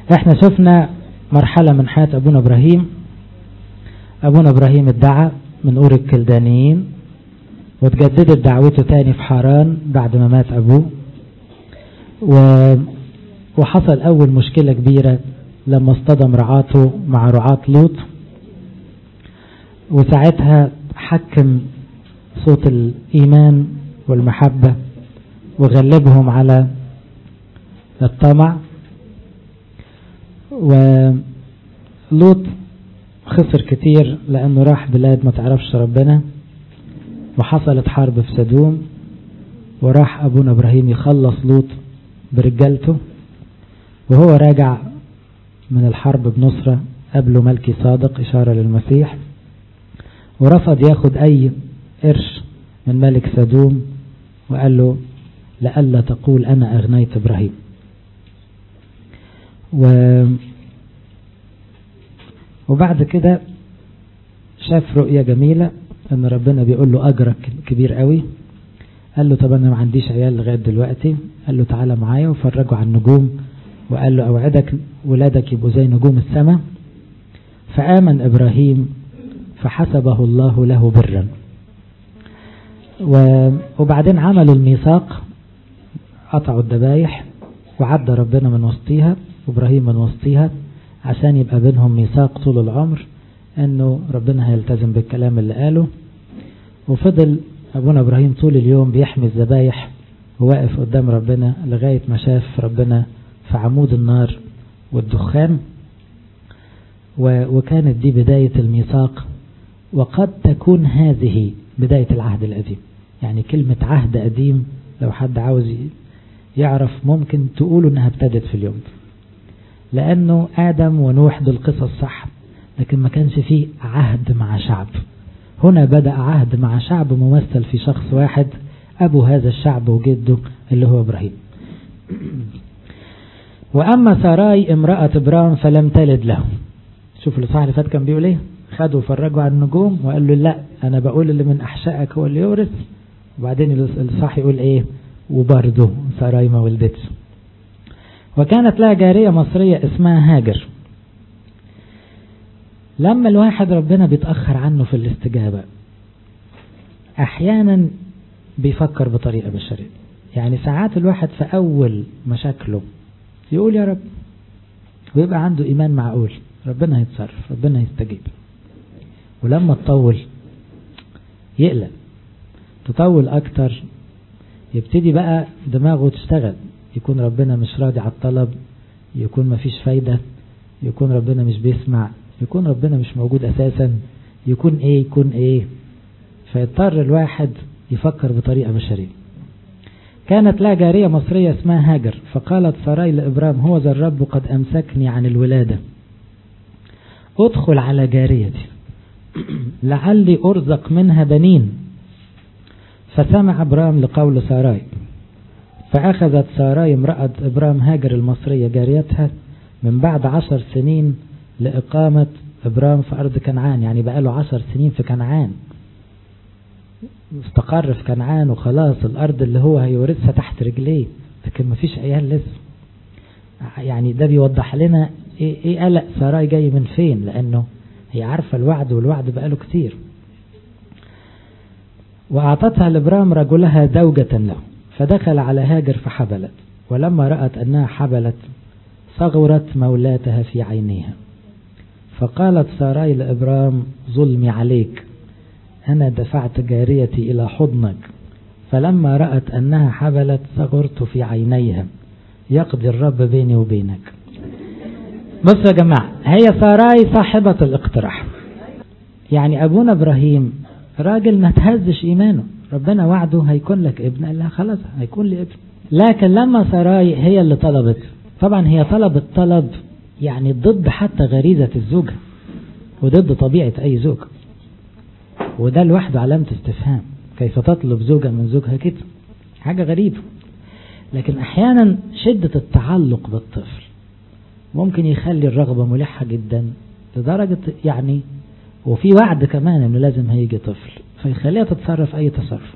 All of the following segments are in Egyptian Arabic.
احنا شفنا مرحلة من حياة ابونا ابراهيم ابونا ابراهيم ادعى من اور الكلدانيين وتجددت دعوته تاني في حران بعد ما مات ابوه و... وحصل اول مشكلة كبيرة لما اصطدم رعاته مع رعاة لوط وساعتها حكم صوت الايمان والمحبة وغلبهم على الطمع ولوط خسر كتير لأنه راح بلاد ما تعرفش ربنا وحصلت حرب في سدوم وراح أبونا إبراهيم يخلص لوط برجالته وهو راجع من الحرب بنصرة قبله ملكي صادق إشارة للمسيح ورفض ياخد أي قرش من ملك سدوم وقال له لألا تقول أنا أغنيت إبراهيم و وبعد كده شاف رؤية جميلة ان ربنا بيقول له اجرك كبير قوي قال له طب انا ما عنديش عيال لغاية دلوقتي قال له تعالى معايا وفرجوا على النجوم وقال له اوعدك ولادك يبقوا زي نجوم السماء فآمن ابراهيم فحسبه الله له برا وبعدين عملوا الميثاق قطعوا الذبايح وعدى ربنا من وسطيها وابراهيم من وسطيها عشان يبقى بينهم ميثاق طول العمر انه ربنا هيلتزم بالكلام اللي قاله وفضل ابونا ابراهيم طول اليوم بيحمي الذبايح وواقف قدام ربنا لغاية ما شاف ربنا في عمود النار والدخان وكانت دي بداية الميثاق وقد تكون هذه بداية العهد القديم يعني كلمة عهد قديم لو حد عاوز يعرف ممكن تقولوا انها ابتدت في اليوم ده لانه ادم ونوح دول قصص صح لكن ما كانش فيه عهد مع شعب هنا بدأ عهد مع شعب ممثل في شخص واحد ابو هذا الشعب وجده اللي هو ابراهيم واما ساراي امرأة ابرام فلم تلد له شوف الاصحاح اللي فات كان بيقول ايه خدوا وفرجوا على النجوم وقال له لا انا بقول اللي من احشائك هو اللي يورث وبعدين الاصحاح يقول ايه وبرضه ساراي ما ولدتش وكانت لها جارية مصرية اسمها هاجر لما الواحد ربنا بيتأخر عنه في الاستجابة احيانا بيفكر بطريقة بشرية يعني ساعات الواحد في اول مشاكله يقول يا رب ويبقى عنده ايمان معقول ربنا هيتصرف ربنا هيستجيب ولما تطول يقلق تطول اكتر يبتدي بقى دماغه تشتغل يكون ربنا مش راضي على الطلب يكون مفيش فايدة يكون ربنا مش بيسمع يكون ربنا مش موجود اساسا يكون ايه يكون ايه فيضطر الواحد يفكر بطريقة بشرية كانت لا جارية مصرية اسمها هاجر فقالت سراي لإبرام هو ذا الرب قد أمسكني عن الولادة ادخل على جاريتي لعلي أرزق منها بنين فسمع إبرام لقول ساراي فأخذت ساراي امرأة إبرام هاجر المصرية جاريتها من بعد عشر سنين لإقامة إبرام في أرض كنعان يعني بقى له عشر سنين في كنعان استقر في كنعان وخلاص الأرض اللي هو هيورثها تحت رجليه لكن مفيش عيال لسه يعني ده بيوضح لنا ايه, إيه قلق ساراي جاي من فين لأنه هي عارفة الوعد والوعد بقاله كتير وأعطتها لإبرام رجلها زوجة له فدخل على هاجر فحبلت ولما رأت أنها حبلت صغرت مولاتها في عينيها فقالت ساراي لإبرام ظلمي عليك أنا دفعت جاريتي إلى حضنك فلما رأت أنها حبلت صغرت في عينيها يقضي الرب بيني وبينك بصوا يا جماعة هي ساراي صاحبة الاقتراح يعني أبونا إبراهيم راجل ما تهزش إيمانه ربنا وعده هيكون لك ابن قال لها خلاص هيكون لي ابن لكن لما ساراي هي اللي طلبت طبعا هي طلبت طلب يعني ضد حتى غريزة الزوجة وضد طبيعة أي زوج وده لوحده علامة استفهام كيف تطلب زوجة من زوجها كده حاجة غريبة لكن أحيانا شدة التعلق بالطفل ممكن يخلي الرغبة ملحة جدا لدرجة يعني وفي وعد كمان انه لازم هيجي طفل فيخليها تتصرف اي تصرف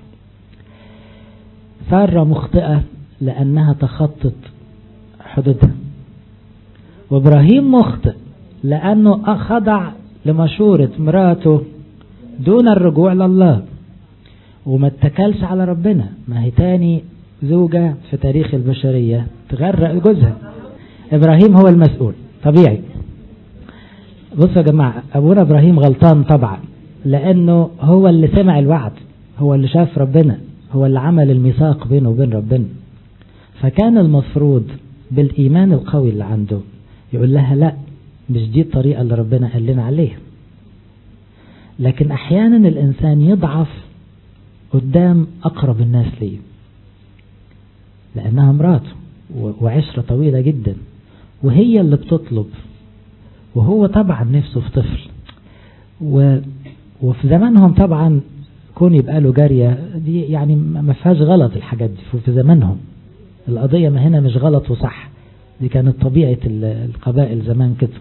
سارة مخطئة لانها تخطت حدودها وابراهيم مخطئ لانه خضع لمشورة مراته دون الرجوع لله وما اتكلش على ربنا ما هي تاني زوجة في تاريخ البشرية تغرق جوزها ابراهيم هو المسؤول طبيعي بصوا يا جماعة ابونا ابراهيم غلطان طبعا لانه هو اللي سمع الوعد هو اللي شاف ربنا هو اللي عمل الميثاق بينه وبين ربنا فكان المفروض بالايمان القوي اللي عنده يقول لها لا مش دي الطريقة اللي ربنا قال لنا عليها لكن احيانا الانسان يضعف قدام اقرب الناس ليه لانها مراته وعشرة طويلة جدا وهي اللي بتطلب وهو طبعا نفسه في طفل و وفي زمانهم طبعا كون يبقى له جارية دي يعني ما فيهاش غلط الحاجات دي في زمانهم القضية ما هنا مش غلط وصح دي كانت طبيعة القبائل زمان كده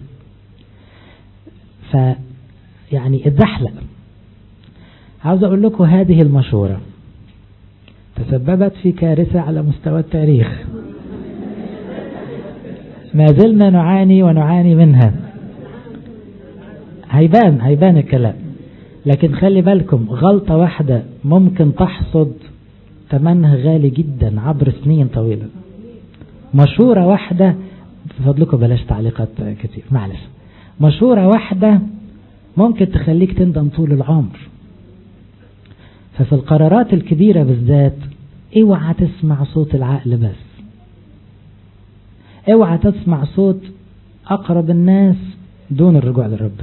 ف يعني اتزحلق عاوز اقول لكم هذه المشورة تسببت في كارثة على مستوى التاريخ ما زلنا نعاني ونعاني منها هيبان هيبان الكلام لكن خلي بالكم غلطة واحدة ممكن تحصد ثمنها غالي جدا عبر سنين طويلة مشورة واحدة بفضلكم بلاش تعليقات كتير معلش مشورة واحدة ممكن تخليك تندم طول العمر ففي القرارات الكبيرة بالذات اوعى تسمع صوت العقل بس اوعى تسمع صوت اقرب الناس دون الرجوع لربنا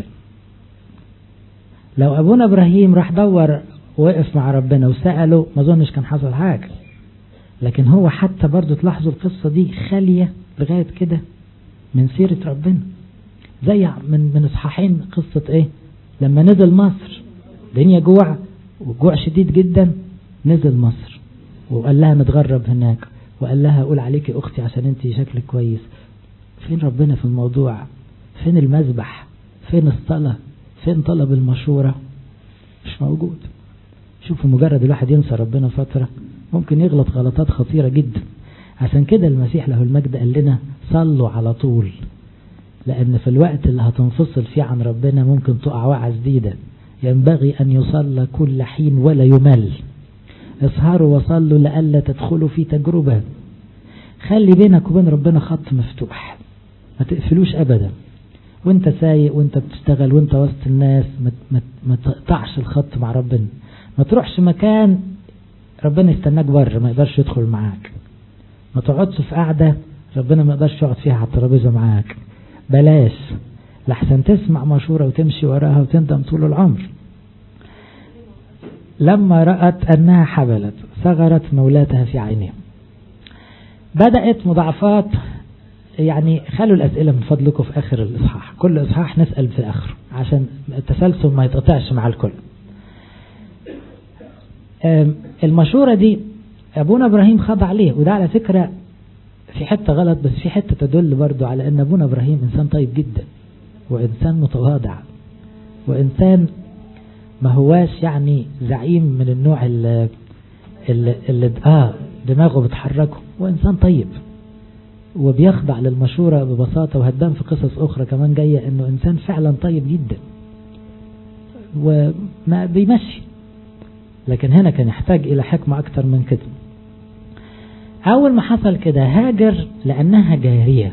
لو ابونا ابراهيم راح دور وقف مع ربنا وسأله ما اظنش كان حصل حاجة لكن هو حتى برضو تلاحظوا القصة دي خالية لغاية كده من سيرة ربنا زي من من اصحاحين قصة ايه لما نزل مصر دنيا جوع وجوع شديد جدا نزل مصر وقال لها نتغرب هناك وقال لها اقول عليك اختي عشان انت شكلك كويس فين ربنا في الموضوع فين المذبح فين الصلاة فين طلب المشورة مش موجود شوفوا مجرد الواحد ينسى ربنا فترة ممكن يغلط غلطات خطيرة جدا عشان كده المسيح له المجد قال لنا صلوا على طول لأن في الوقت اللي هتنفصل فيه عن ربنا ممكن تقع وقعة جديدة ينبغي أن يصلى كل حين ولا يمل اسهروا وصلوا لألا تدخلوا في تجربة خلي بينك وبين ربنا خط مفتوح ما تقفلوش أبدا وانت سايق وانت بتشتغل وانت وسط الناس ما تقطعش الخط مع ربنا ما تروحش مكان ربنا يستناك بره ما يقدرش يدخل معاك ما تقعدش في قعدة ربنا ما يقدرش يقعد فيها على الترابيزة معاك بلاش لحسن تسمع مشورة وتمشي وراها وتندم طول العمر لما رأت أنها حبلت صغرت مولاتها في عينها بدأت مضاعفات يعني خلوا الأسئلة من فضلكم في آخر الإصحاح كل إصحاح نسأل في آخره عشان التسلسل ما يتقطعش مع الكل المشورة دي أبونا إبراهيم خضع عليه وده على فكرة في حتة غلط بس في حتة تدل برضو على أن أبونا إبراهيم إنسان طيب جدا وإنسان متواضع وإنسان ما هواش يعني زعيم من النوع اللي, اللي, اللي آه دماغه بتحركه وإنسان طيب وبيخضع للمشورة ببساطة وهتبان في قصص أخرى كمان جاية أنه إنسان فعلا طيب جدا وما بيمشي لكن هنا كان يحتاج إلى حكمة أكتر من كده أول ما حصل كده هاجر لأنها جارية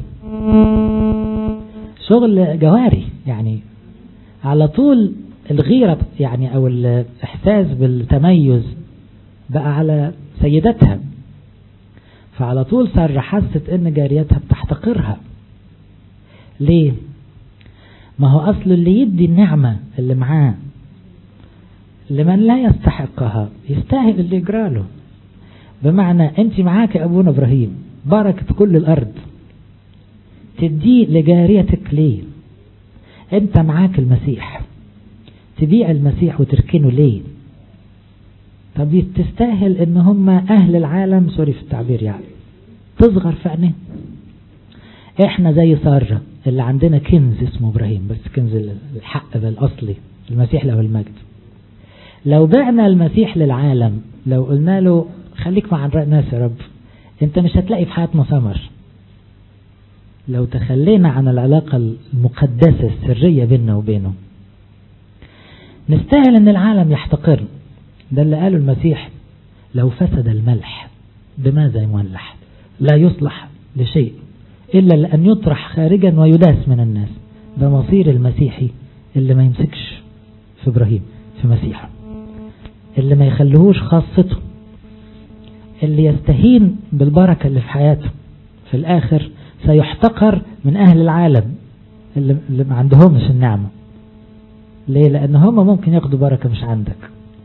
شغل جواري يعني على طول الغيرة يعني أو الإحساس بالتميز بقى على سيدتها فعلى طول سارة حست ان جاريتها بتحتقرها ليه ما هو اصل اللي يدي النعمة اللي معاه لمن لا يستحقها يستاهل اللي يجراله بمعنى انت معاك ابونا ابراهيم بركة كل الارض تديه لجاريتك ليه انت معاك المسيح تبيع المسيح وتركنه ليه طب تستاهل ان هم اهل العالم سوري في التعبير يعني تصغر في عينيه احنا زي سارة اللي عندنا كنز اسمه ابراهيم بس كنز الحق بالاصلي المسيح له المجد لو بعنا المسيح للعالم لو قلنا له خليك مع الناس يا رب انت مش هتلاقي في حياتنا ثمر لو تخلينا عن العلاقة المقدسة السرية بيننا وبينه نستاهل ان العالم يحتقرنا ده اللي قاله المسيح لو فسد الملح بماذا يملح لا يصلح لشيء إلا لأن يطرح خارجا ويداس من الناس ده مصير المسيحي اللي ما يمسكش في إبراهيم في مسيحه اللي ما يخليهوش خاصته اللي يستهين بالبركة اللي في حياته في الآخر سيحتقر من أهل العالم اللي, اللي ما عندهمش النعمة ليه لأن هم ممكن ياخدوا بركة مش عندك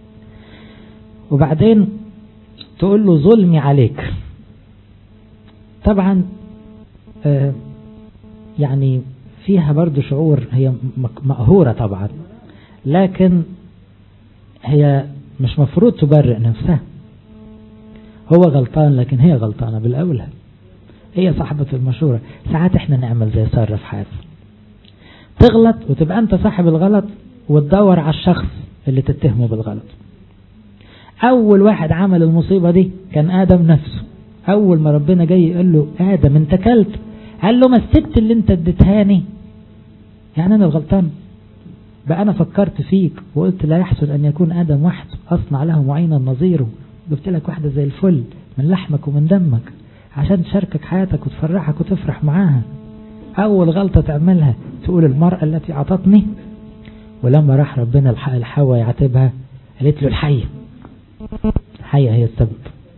وبعدين تقول له ظلمي عليك طبعا آه يعني فيها برضو شعور هي مقهورة طبعا لكن هي مش مفروض تبرئ نفسها هو غلطان لكن هي غلطانة بالأولى هي صاحبة المشورة ساعات احنا نعمل زي سارة في حياتنا تغلط وتبقى انت صاحب الغلط وتدور على الشخص اللي تتهمه بالغلط اول واحد عمل المصيبة دي كان ادم نفسه اول ما ربنا جاي يقول له ادم انت كلت قال له ما الست اللي انت اديتهاني يعني انا الغلطان بقى انا فكرت فيك وقلت لا يحسن ان يكون ادم وحده اصنع له معينا نظيره جبت لك واحدة زي الفل من لحمك ومن دمك عشان تشاركك حياتك وتفرحك وتفرح معاها اول غلطة تعملها تقول المرأة التي اعطتني ولما راح ربنا الحواء يعاتبها قالت له الحية الحية هي السبب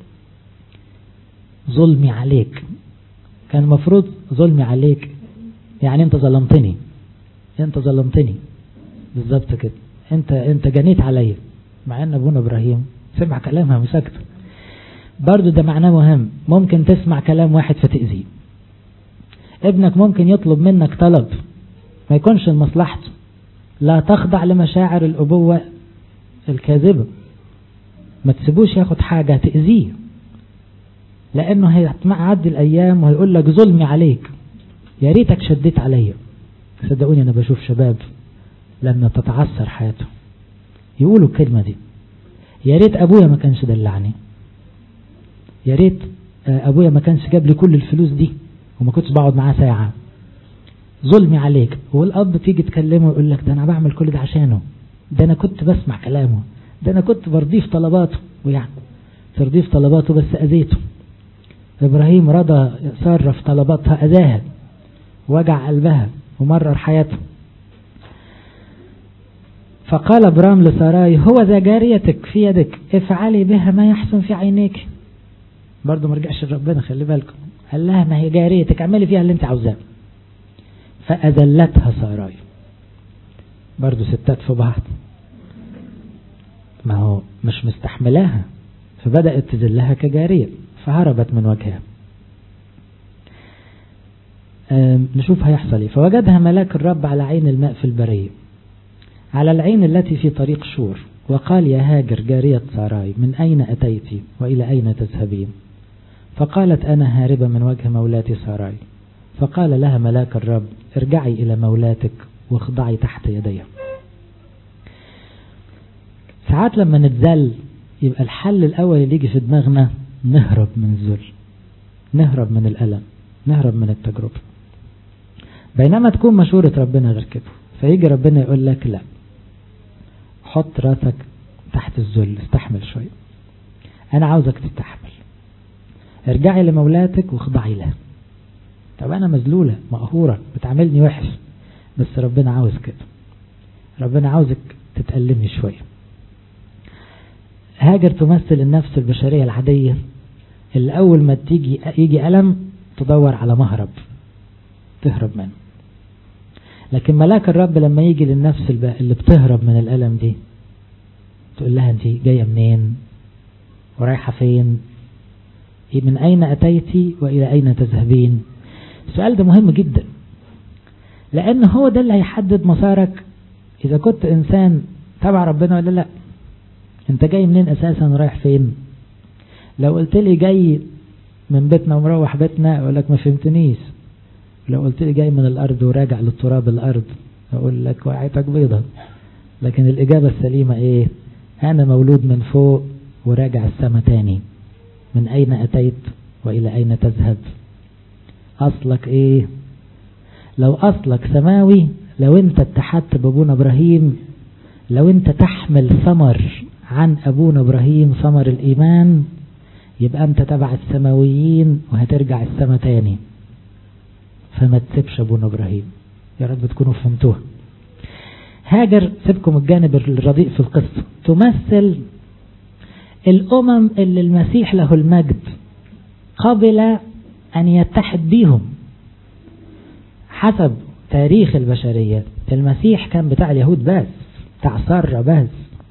ظلمي عليك كان المفروض ظلمي عليك يعني انت ظلمتني انت ظلمتني بالظبط كده انت انت جنيت عليا مع ان ابونا ابراهيم سمع كلامها وسكت برضو ده معناه مهم ممكن تسمع كلام واحد فتأذيه ابنك ممكن يطلب منك طلب ما يكونش لمصلحته لا تخضع لمشاعر الأبوة الكاذبة ما تسيبوش ياخد حاجة تأذيه لأنه هيعدي الأيام وهيقول لك ظلمي عليك يا ريتك شديت عليا صدقوني أنا بشوف شباب لما تتعثر حياته يقولوا الكلمة دي يا ريت أبويا ما كانش دلعني يا ريت أبويا ما كانش جاب لي كل الفلوس دي وما كنتش بقعد معاه ساعة ظلمي عليك والأب تيجي تكلمه ويقول لك ده أنا بعمل كل ده عشانه ده أنا كنت بسمع كلامه ده أنا كنت برضيه في طلباته ويعني ترضيه في طلباته بس أذيته إبراهيم رضى سارة في طلباتها أذاها وجع قلبها ومرر حياته فقال ابرام لساراي هو ذا جاريتك في يدك افعلي بها ما يحسن في عينيك برضه ما رجعش لربنا خلي بالكم قال لها ما هي جاريتك اعملي فيها اللي انت عاوزاه فأذلتها ساراي برضه ستات في بعض ما هو مش مستحملاها فبدأت تذلها كجارية فهربت من وجهها نشوف هيحصل ايه فوجدها ملاك الرب على عين الماء في البرية على العين التي في طريق شور وقال يا هاجر جارية ساراي من أين أتيت وإلى أين تذهبين فقالت أنا هاربة من وجه مولاتي ساراي فقال لها ملاك الرب ارجعي إلى مولاتك واخضعي تحت يديها ساعات لما نتذل يبقى الحل الأول اللي يجي في دماغنا نهرب من الذل نهرب من الألم نهرب من التجربة بينما تكون مشورة ربنا غير كده فيجي ربنا يقول لك لا حط راسك تحت الذل استحمل شوية أنا عاوزك تستحمل ارجعي لمولاتك واخضعي لها طب أنا مذلولة مقهورة بتعاملني وحش بس ربنا عاوز كده ربنا عاوزك تتألمي شوية هاجر تمثل النفس البشرية العادية اللي أول ما تيجي يجي ألم تدور على مهرب تهرب منه لكن ملاك الرب لما يجي للنفس اللي بتهرب من الألم دي تقول لها انت جاية منين ورايحة فين من أين أتيتي وإلى أين تذهبين السؤال ده مهم جدا لأن هو ده اللي هيحدد مسارك إذا كنت إنسان تبع ربنا ولا لا انت جاي منين أساسا رايح فين لو قلت لي جاي من بيتنا ومروح بيتنا أقول لك ما فهمتنيش لو قلت لي جاي من الأرض وراجع للتراب الأرض أقول لك وعيتك بيضة لكن الإجابة السليمة إيه أنا مولود من فوق وراجع السما تاني من أين أتيت وإلى أين تذهب أصلك إيه لو أصلك سماوي لو أنت اتحدت بأبونا إبراهيم لو أنت تحمل ثمر عن أبونا إبراهيم ثمر الإيمان يبقى أنت تبع السماويين وهترجع السما تاني فما تسيبش أبونا إبراهيم يا رب تكونوا فهمتوها هاجر سيبكم الجانب الرديء في القصة تمثل الأمم اللي المسيح له المجد قبل أن يتحد بيهم حسب تاريخ البشرية المسيح كان بتاع اليهود بس بتاع سارة بس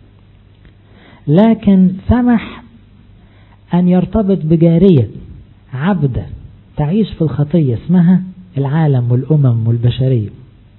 لكن سمح أن يرتبط بجارية عبدة تعيش في الخطية اسمها العالم والأمم والبشرية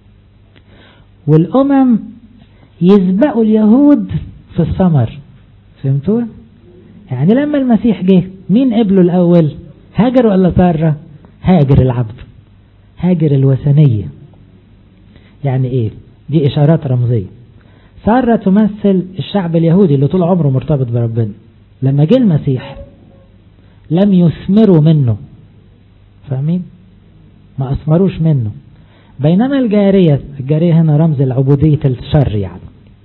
والأمم يسبقوا اليهود في الثمر فهمتوا؟ يعني لما المسيح جه مين قبله الأول هاجر ولا سارة هاجر العبد هاجر الوثنية يعني ايه دي اشارات رمزية سارة تمثل الشعب اليهودي اللي طول عمره مرتبط بربنا لما جه المسيح لم يثمروا منه فاهمين ما أثمروش منه بينما الجارية الجارية هنا رمز العبودية الشر يعني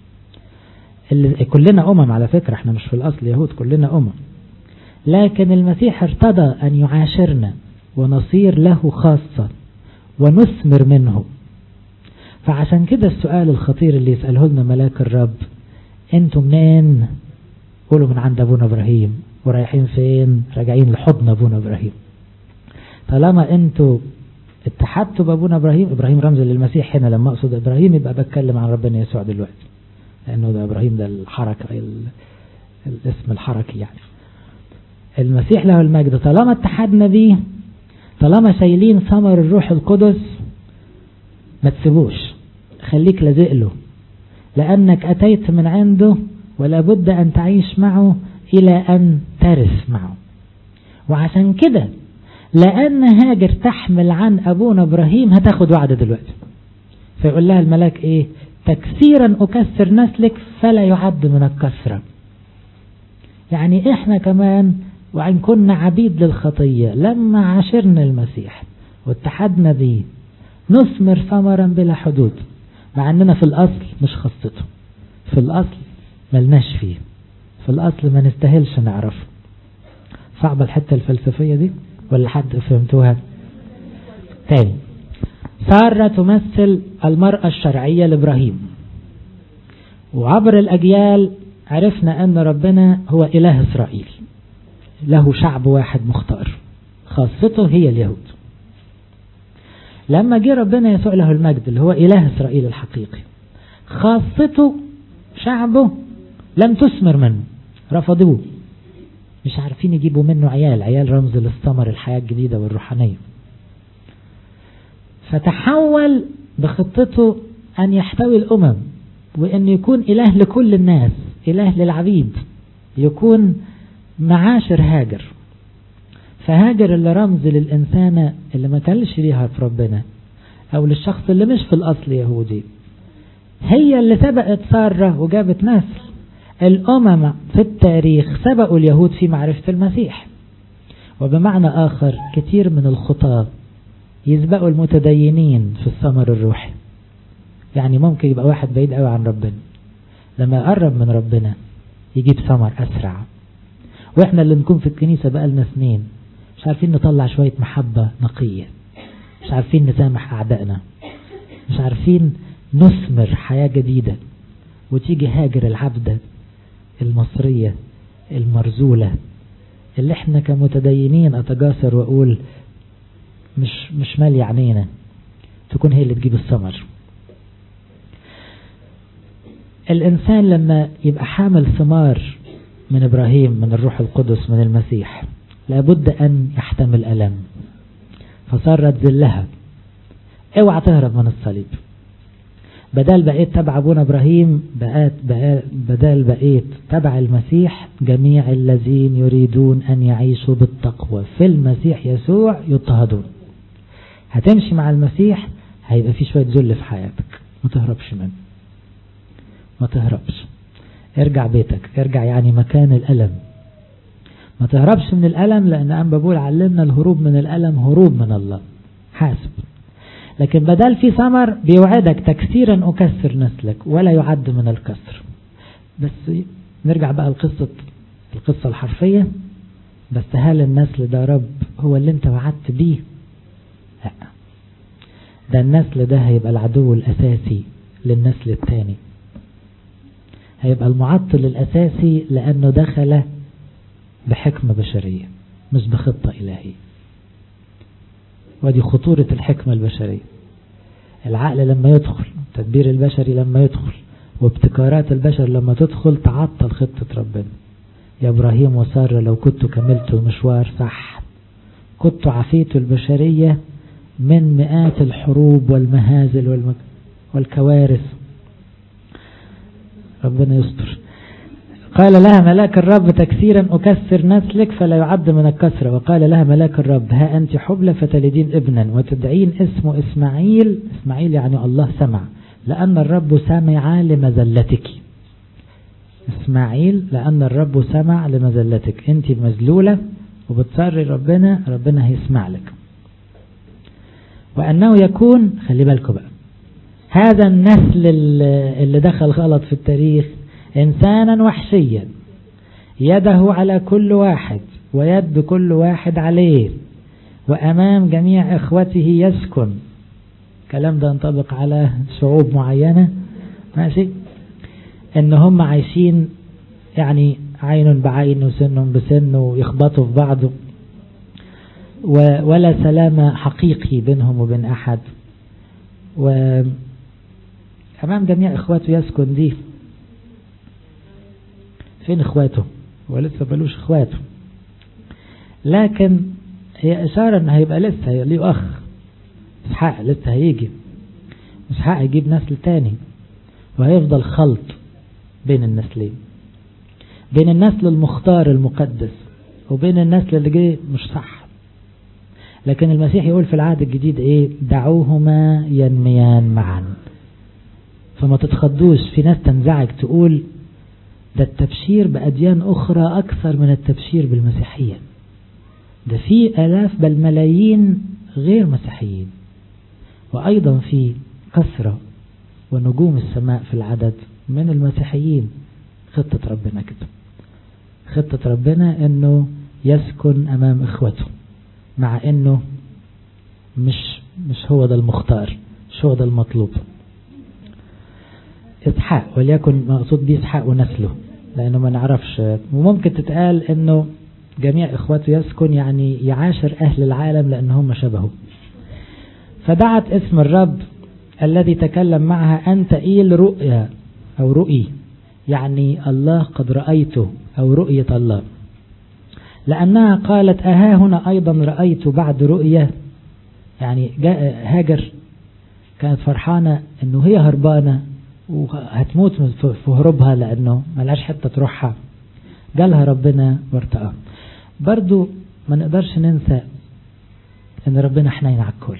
اللي كلنا أمم على فكرة احنا مش في الأصل يهود كلنا أمم لكن المسيح ارتضى أن يعاشرنا ونصير له خاصة ونثمر منه فعشان كده السؤال الخطير اللي يسأله لنا ملاك الرب انتوا منين قولوا من عند ابونا ابراهيم ورايحين فين راجعين لحضن ابونا ابراهيم طالما انتوا اتحدتوا بابونا ابراهيم ابراهيم رمز للمسيح هنا لما اقصد ابراهيم يبقى بتكلم عن ربنا يسوع دلوقتي لانه ده ابراهيم ده الحركة الاسم الحركي يعني المسيح له المجد طالما اتحدنا بيه طالما شايلين ثمر الروح القدس ما تسيبوش خليك لازق له لأنك أتيت من عنده ولا بد أن تعيش معه إلى أن ترث معه وعشان كده لأن هاجر تحمل عن أبونا إبراهيم هتاخد وعد دلوقتي فيقول لها الملاك إيه تكسيرا أكسر نسلك فلا يعد من الكسرة يعني إحنا كمان وإن كنا عبيد للخطية لما عاشرنا المسيح واتحدنا به نثمر ثمرا بلا حدود مع أننا في الأصل مش خاصته في الأصل ملناش فيه في الأصل ما نستاهلش نعرفه صعبة الحتة الفلسفية دي ولا حد فهمتوها تاني سارة تمثل المرأة الشرعية لإبراهيم وعبر الأجيال عرفنا أن ربنا هو إله إسرائيل له شعب واحد مختار خاصته هي اليهود لما جه ربنا يسوع له المجد اللي هو إله إسرائيل الحقيقي خاصته شعبه لم تثمر منه رفضوه مش عارفين يجيبوا منه عيال عيال رمز للثمر الحياة الجديدة والروحانية فتحول بخطته أن يحتوي الأمم وأن يكون إله لكل الناس إله للعبيد يكون معاشر هاجر فهاجر اللي رمز للإنسانة اللي ما كانش ليها في ربنا أو للشخص اللي مش في الأصل يهودي هي اللي سبقت سارة وجابت نسل الأمم في التاريخ سبقوا اليهود في معرفة المسيح وبمعنى آخر كثير من الخطاة يسبقوا المتدينين في الثمر الروحي يعني ممكن يبقى واحد بعيد قوي عن ربنا لما يقرب من ربنا يجيب ثمر أسرع واحنا اللي نكون في الكنيسة بقالنا سنين مش عارفين نطلع شوية محبة نقية مش عارفين نسامح أعدائنا مش عارفين نثمر حياة جديدة وتيجي هاجر العبدة المصرية المرزولة اللي احنا كمتدينين اتجاسر واقول مش مش مالي عينينا تكون هي اللي تجيب الثمر الانسان لما يبقى حامل ثمار من ابراهيم من الروح القدس من المسيح لابد ان يحتمل الم فصارت ذلها اوعى تهرب من الصليب بدل بقيت تبع ابونا ابراهيم بقيت, بقيت بدل بقيت تبع المسيح جميع الذين يريدون ان يعيشوا بالتقوى في المسيح يسوع يضطهدون هتمشي مع المسيح هيبقى في شوية ذل في حياتك ما تهربش منه ما تهربش ارجع بيتك ارجع يعني مكان الألم ما تهربش من الألم لأن أم بقول علمنا الهروب من الألم هروب من الله حاسب لكن بدل في ثمر بيوعدك تكسيرا أكسر نسلك ولا يعد من الكسر بس نرجع بقى لقصة القصة الحرفية بس هل النسل ده رب هو اللي انت وعدت بيه لا ده النسل ده هيبقى العدو الأساسي للنسل الثاني هيبقى المعطل الأساسي لأنه دخل بحكمة بشرية مش بخطة إلهية ودي خطورة الحكمة البشرية العقل لما يدخل التدبير البشري لما يدخل وابتكارات البشر لما تدخل تعطل خطة ربنا يا إبراهيم وسارة لو كنت كملت المشوار صح كنت عفيت البشرية من مئات الحروب والمهازل والمك... والكوارث ربنا يستر قال لها ملاك الرب تكسيرا أكسر نسلك فلا يعد من الكسرة وقال لها ملاك الرب ها أنت حبلى فتلدين ابنا وتدعين اسمه إسماعيل إسماعيل يعني الله سمع لأن الرب سمع لمزلتك إسماعيل لأن الرب سمع لمزلتك أنت مذلولة وبتصري ربنا ربنا هيسمع لك وأنه يكون خلي بالكم بقى هذا النسل اللي دخل غلط في التاريخ إنسانا وحشيا يده على كل واحد ويد كل واحد عليه وأمام جميع إخوته يسكن الكلام ده ينطبق على شعوب معينة ماشي ان هم عايشين يعني عين بعين وسن بسن ويخبطوا في بعض ولا سلام حقيقي بينهم وبين أحد وأمام جميع إخواته يسكن دي فين إخواته ولسه بلوش إخواته لكن هي إشارة أن هيبقى لسه ليه أخ إسحاق لسه هيجي إسحاق هيجيب نسل تاني وهيفضل خلط بين النسلين بين النسل المختار المقدس وبين النسل اللي جه مش صح لكن المسيح يقول في العهد الجديد ايه دعوهما ينميان معا فما تتخضوش في ناس تنزعج تقول ده التبشير بأديان أخرى أكثر من التبشير بالمسيحية ده في آلاف بل ملايين غير مسيحيين وأيضا في كثرة ونجوم السماء في العدد من المسيحيين خطة ربنا كده خطة ربنا انه يسكن امام اخوته مع انه مش مش هو ده المختار مش هو ده المطلوب اسحاق وليكن مقصود بيه اسحاق ونسله لانه ما نعرفش وممكن تتقال انه جميع اخواته يسكن يعني يعاشر اهل العالم لان هم شبهه فدعت اسم الرب الذي تكلم معها أنت إيل رؤيا أو رؤي يعني الله قد رأيته أو رؤية الله لأنها قالت أها هنا أيضا رأيت بعد رؤية يعني جاء هاجر كانت فرحانة أنه هي هربانة وهتموت في هروبها لأنه ملهاش حتة تروحها جالها ربنا وارتقى برضو ما نقدرش ننسى أن ربنا حنين على الكل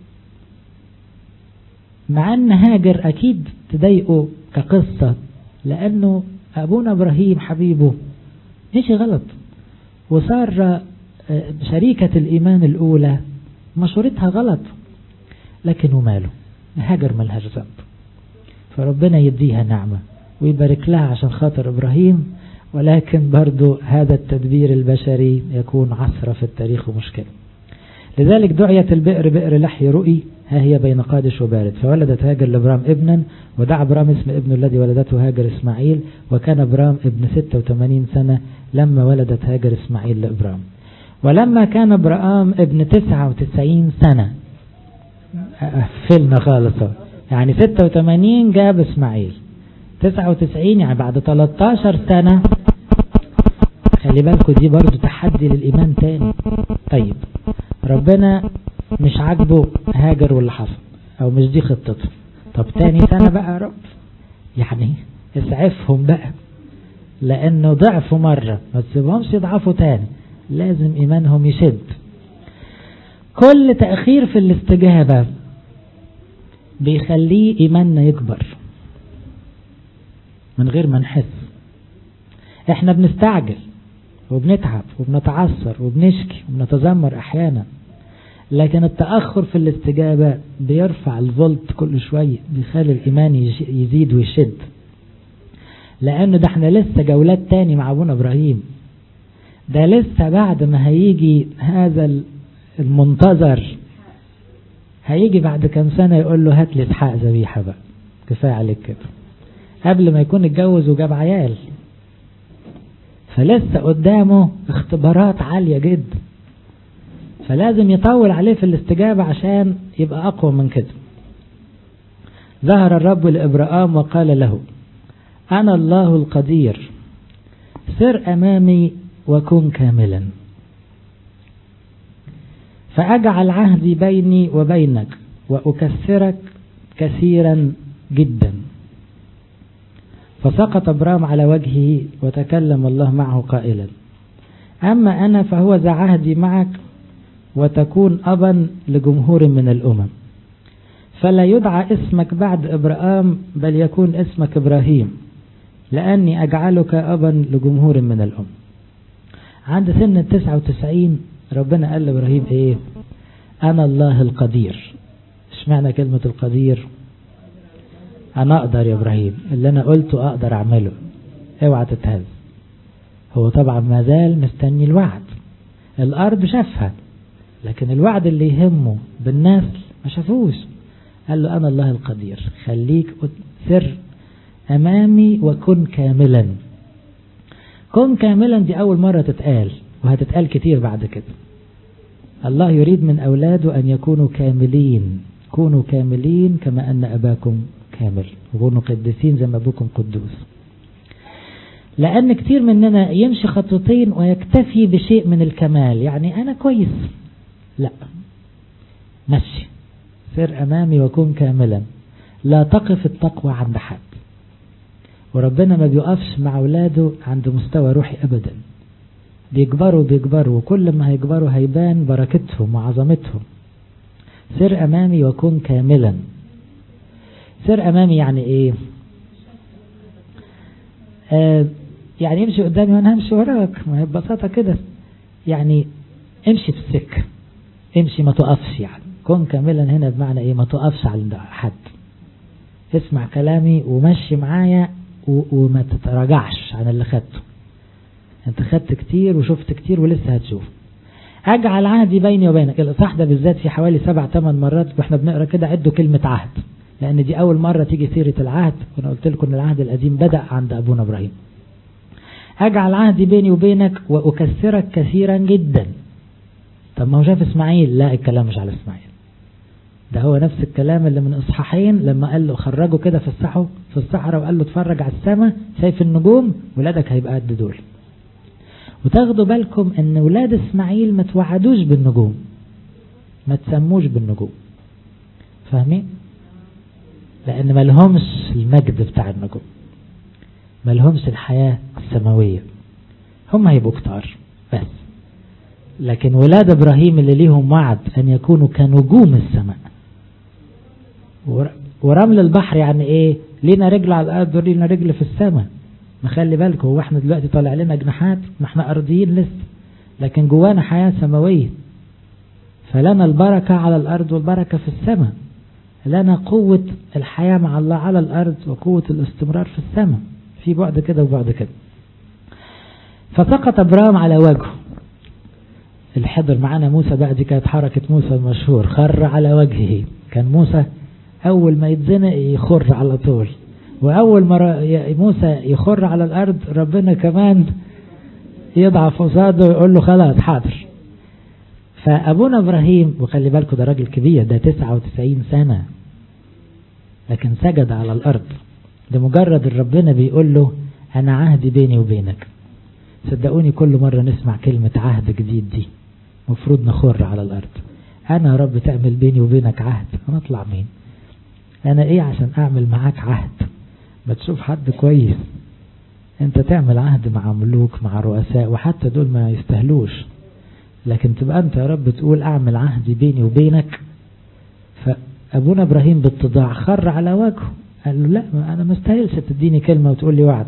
مع أن هاجر أكيد تضايقه كقصة لأنه أبونا إبراهيم حبيبه مشي غلط وصار شريكة الإيمان الأولى مشورتها غلط لكن وماله هاجر ملهاش ذنب فربنا يديها نعمة ويبارك لها عشان خاطر إبراهيم ولكن برضو هذا التدبير البشري يكون عثرة في التاريخ ومشكلة لذلك دعيت البئر بئر لحي رؤي ها هي بين قادش وبارد فولدت هاجر لابرام ابنا ودعا ابرام اسم ابن الذي ولدته هاجر اسماعيل وكان ابرام ابن 86 سنة لما ولدت هاجر اسماعيل لابرام ولما كان ابرام ابن 99 سنة قفلنا خالص يعني 86 جاب اسماعيل 99 يعني بعد 13 سنة خلي بالكم دي برضو تحدي للإيمان تاني طيب ربنا مش عاجبه هاجر واللي حصل او مش دي خطته طب تاني سنة بقى يا رب يعني اسعفهم بقى لانه ضعفوا مرة ما تسيبهمش يضعفوا تاني لازم ايمانهم يشد كل تأخير في الاستجابة بيخليه ايماننا يكبر من غير ما نحس احنا بنستعجل وبنتعب وبنتعثر وبنشكي وبنتذمر احيانا لكن التأخر في الاستجابة بيرفع الفولت كل شوية بيخلي الإيمان يزيد ويشد لأنه ده احنا لسه جولات تاني مع أبونا إبراهيم ده لسه بعد ما هيجي هذا المنتظر هيجي بعد كام سنة يقول له هات لي اسحاق ذبيحة بقى كفاية عليك كده قبل ما يكون اتجوز وجاب عيال فلسه قدامه اختبارات عالية جدا فلازم يطول عليه في الاستجابة عشان يبقى أقوى من كده ظهر الرب لإبراهام وقال له أنا الله القدير سر أمامي وكن كاملا فأجعل عهدي بيني وبينك وأكثرك كثيرا جدا فسقط ابرام على وجهه وتكلم الله معه قائلا أما أنا فهو ذا عهدي معك وتكون أبا لجمهور من الأمم فلا يدعى اسمك بعد إبراهام بل يكون اسمك إبراهيم لأني أجعلك أبا لجمهور من الأمم عند سن التسعة وتسعين ربنا قال لإبراهيم إيه أنا الله القدير إيش معنى كلمة القدير أنا أقدر يا إبراهيم اللي أنا قلته أقدر أعمله اوعى تتهز هو طبعا ما زال مستني الوعد الأرض شافها لكن الوعد اللي يهمه بالنسل ما شافوش قال له أنا الله القدير خليك سر أمامي وكن كاملا كن كاملا دي أول مرة تتقال وهتتقال كتير بعد كده الله يريد من أولاده أن يكونوا كاملين كونوا كاملين كما أن أباكم كامل وكونوا قديسين زي ما أبوكم قدوس لأن كتير مننا يمشي خطوتين ويكتفي بشيء من الكمال يعني أنا كويس لا مشي سر أمامي وكن كاملا لا تقف التقوى عند حد وربنا ما بيقفش مع أولاده عند مستوى روحي أبدا بيكبروا بيكبروا وكل ما هيكبروا هيبان بركتهم وعظمتهم سر أمامي وكن كاملا سر أمامي يعني إيه آه يعني امشي قدامي وانا همشي وراك ما هي ببساطة كده يعني امشي في السكة امشي ما تقفش يعني كن كاملا هنا بمعنى ايه ما تقفش عند حد اسمع كلامي ومشي معايا وما تتراجعش عن اللي خدته انت خدت كتير وشفت كتير ولسه هتشوف اجعل عهدي بيني وبينك الاصحاح ده بالذات في حوالي سبع ثمان مرات واحنا بنقرا كده عدوا كلمة عهد لان دي اول مرة تيجي سيرة العهد وانا قلت لكم ان العهد القديم بدأ عند ابونا ابراهيم اجعل عهدي بيني وبينك واكثرك كثيرا جدا طب ما هو شاف اسماعيل لا الكلام مش على اسماعيل ده هو نفس الكلام اللي من اصحاحين لما قال له خرجه كده في الصحراء في الصحراء وقال له اتفرج على السماء شايف النجوم ولادك هيبقى قد دول وتاخدوا بالكم ان ولاد اسماعيل ما توعدوش بالنجوم ما تسموش بالنجوم فاهمين لان ما لهمش المجد بتاع النجوم ما لهمش الحياة السماوية هم هيبقوا كتار بس لكن ولاد ابراهيم اللي ليهم وعد ان يكونوا كنجوم السماء ورمل البحر يعني ايه لينا رجل على الارض ولينا رجل في السماء نخلي بالكم هو احنا دلوقتي طالع لنا جناحات ما احنا ارضيين لسه لكن جوانا حياة سماوية فلنا البركة على الارض والبركة في السماء لنا قوة الحياة مع الله على الارض وقوة الاستمرار في السماء في بعد كده وبعد كده فسقط ابرام على وجهه الحضر معانا موسى بقى دي كانت حركة موسى المشهور خر على وجهه كان موسى أول ما يتزنق يخر على طول وأول ما موسى يخر على الأرض ربنا كمان يضعف قصاده ويقول له خلاص حاضر فأبونا إبراهيم وخلي بالكم ده راجل كبير ده 99 سنة لكن سجد على الأرض لمجرد ربنا بيقول له أنا عهدي بيني وبينك صدقوني كل مرة نسمع كلمة عهد جديد دي مفروض نخر على الأرض أنا يا رب تعمل بيني وبينك عهد أنا أطلع مين أنا إيه عشان أعمل معاك عهد ما تشوف حد كويس أنت تعمل عهد مع ملوك مع رؤساء وحتى دول ما يستهلوش لكن تبقى أنت يا رب تقول أعمل عهدي بيني وبينك فأبونا إبراهيم بالتضاع خر على وجهه قال له لا أنا ما استاهلش تديني كلمة وتقول لي وعد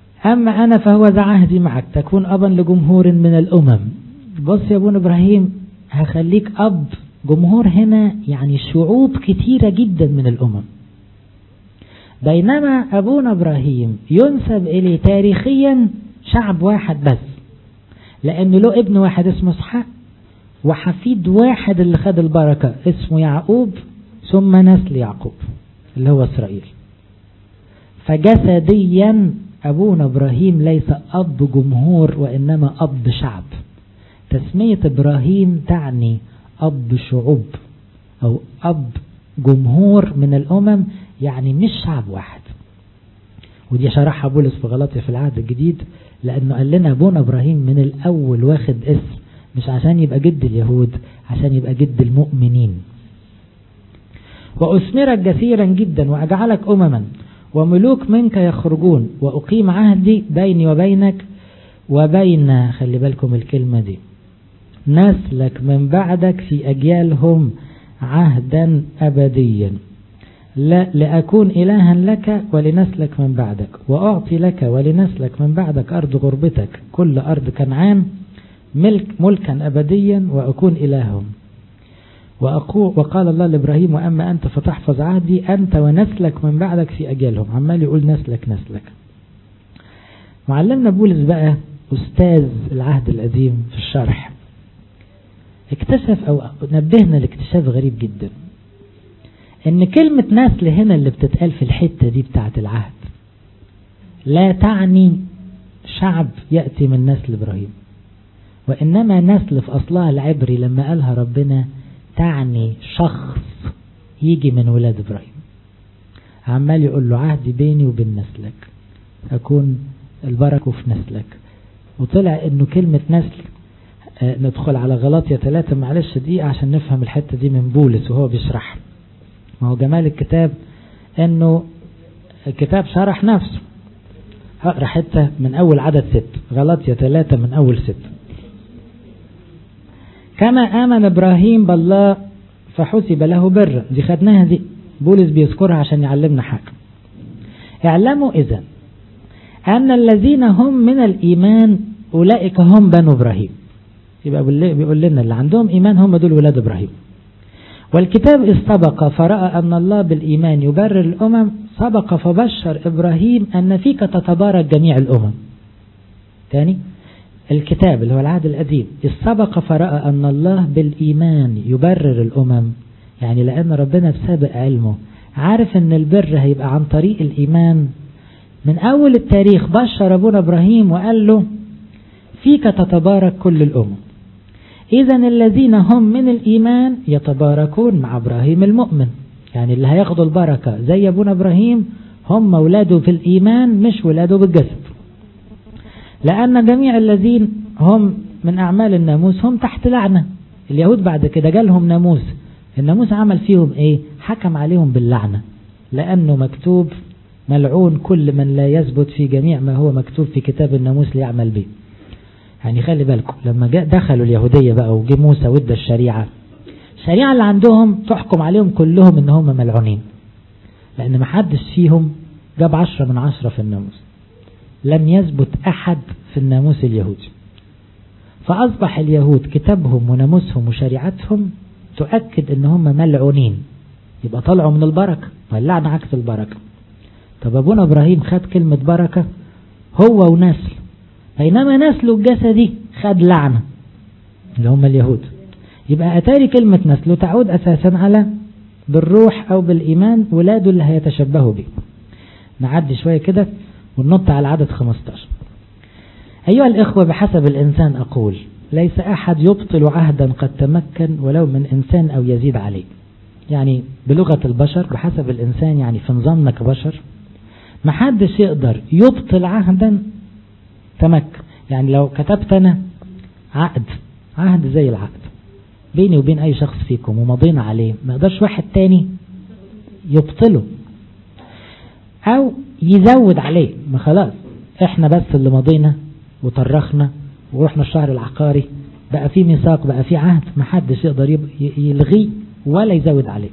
أما أنا فهو ذا عهدي معك تكون أبا لجمهور من الأمم بص يا ابونا إبراهيم هخليك أب جمهور هنا يعني شعوب كتيرة جدا من الأمم بينما أبونا إبراهيم ينسب إليه تاريخيا شعب واحد بس لأن له ابن واحد اسمه اسحاق وحفيد واحد اللي خد البركة اسمه يعقوب ثم نسل يعقوب اللي هو إسرائيل فجسديا أبونا إبراهيم ليس أب جمهور وإنما أب شعب تسمية إبراهيم تعني أب شعوب أو أب جمهور من الأمم يعني مش شعب واحد ودي شرحها بولس في غلطية في العهد الجديد لأنه قال لنا أبونا إبراهيم من الأول واخد اسم مش عشان يبقى جد اليهود عشان يبقى جد المؤمنين وأثمرك جسيرا جدا وأجعلك أمما وملوك منك يخرجون وأقيم عهدي بيني وبينك وبين خلي بالكم الكلمة دي نسلك من بعدك في أجيالهم عهدا أبديا لا لأكون إلها لك ولنسلك من بعدك وأعطي لك ولنسلك من بعدك أرض غربتك كل أرض كنعان ملك ملكا أبديا وأكون إلههم وأقول وقال الله لإبراهيم وأما أنت فتحفظ عهدي أنت ونسلك من بعدك في أجالهم عمال يقول نسلك نسلك معلمنا بولس بقى أستاذ العهد القديم في الشرح اكتشف أو نبهنا لاكتشاف غريب جدا ان كلمة نسل هنا اللي بتتقال في الحتة دي بتاعت العهد لا تعني شعب يأتي من نسل إبراهيم وإنما نسل في أصلها العبري لما قالها ربنا تعني شخص يجي من ولاد إبراهيم عمال يقول له عهدي بيني وبين نسلك أكون البركة في نسلك وطلع إنه كلمة نسل آه ندخل على غلطية ثلاثة معلش دقيقة عشان نفهم الحتة دي من بولس وهو بيشرح ما هو جمال الكتاب إنه الكتاب شرح نفسه هقرا حتة من أول عدد ست غلطية ثلاثة من أول ست كما آمن إبراهيم بالله فحسب له بر دي خدناها دي بولس بيذكرها عشان يعلمنا حاجة اعلموا إذا أن الذين هم من الإيمان أولئك هم بنو إبراهيم يبقى بيقول لنا اللي عندهم إيمان هم دول ولاد إبراهيم والكتاب استبق فرأى أن الله بالإيمان يبرر الأمم سبق فبشر إبراهيم أن فيك تتبارك جميع الأمم تاني الكتاب اللي هو العهد القديم السبق فرأى أن الله بالإيمان يبرر الأمم يعني لأن ربنا بسابق علمه عارف أن البر هيبقى عن طريق الإيمان من أول التاريخ بشر أبونا إبراهيم وقال له فيك تتبارك كل الأمم إذا الذين هم من الإيمان يتباركون مع إبراهيم المؤمن يعني اللي هياخدوا البركة زي أبونا إبراهيم هم ولاده في الإيمان مش ولاده بالجسد لأن جميع الذين هم من أعمال الناموس هم تحت لعنة اليهود بعد كده جالهم ناموس الناموس عمل فيهم إيه حكم عليهم باللعنة لأنه مكتوب ملعون كل من لا يثبت في جميع ما هو مكتوب في كتاب الناموس ليعمل به يعني خلي بالكم لما جاء دخلوا اليهودية بقى وجي موسى ودى الشريعة الشريعة اللي عندهم تحكم عليهم كلهم ان هم ملعونين لان ما حدش فيهم جاب عشرة من عشرة في الناموس لم يثبت احد في الناموس اليهودي فاصبح اليهود كتابهم وناموسهم وشريعتهم تؤكد ان هم ملعونين يبقى طلعوا من البركة فاللعنة عكس البركة طب ابونا ابراهيم خد كلمة بركة هو ونسل بينما نسله الجسدي خد لعنة اللي هم اليهود يبقى أتاري كلمة نسله تعود أساسا على بالروح أو بالإيمان ولاده اللي هيتشبهوا به نعدي شوية كده وننط على عدد 15 أيها الإخوة بحسب الإنسان أقول ليس أحد يبطل عهدا قد تمكن ولو من إنسان أو يزيد عليه يعني بلغة البشر بحسب الإنسان يعني في نظامنا كبشر محدش يقدر يبطل عهدا تمكن يعني لو كتبت أنا عقد عهد زي العقد بيني وبين أي شخص فيكم ومضينا عليه ما يقدرش واحد تاني يبطله أو يزود عليه ما خلاص احنا بس اللي مضينا وطرخنا ورحنا الشهر العقاري بقى في ميثاق بقى في عهد ما حدش يقدر يلغيه ولا يزود عليه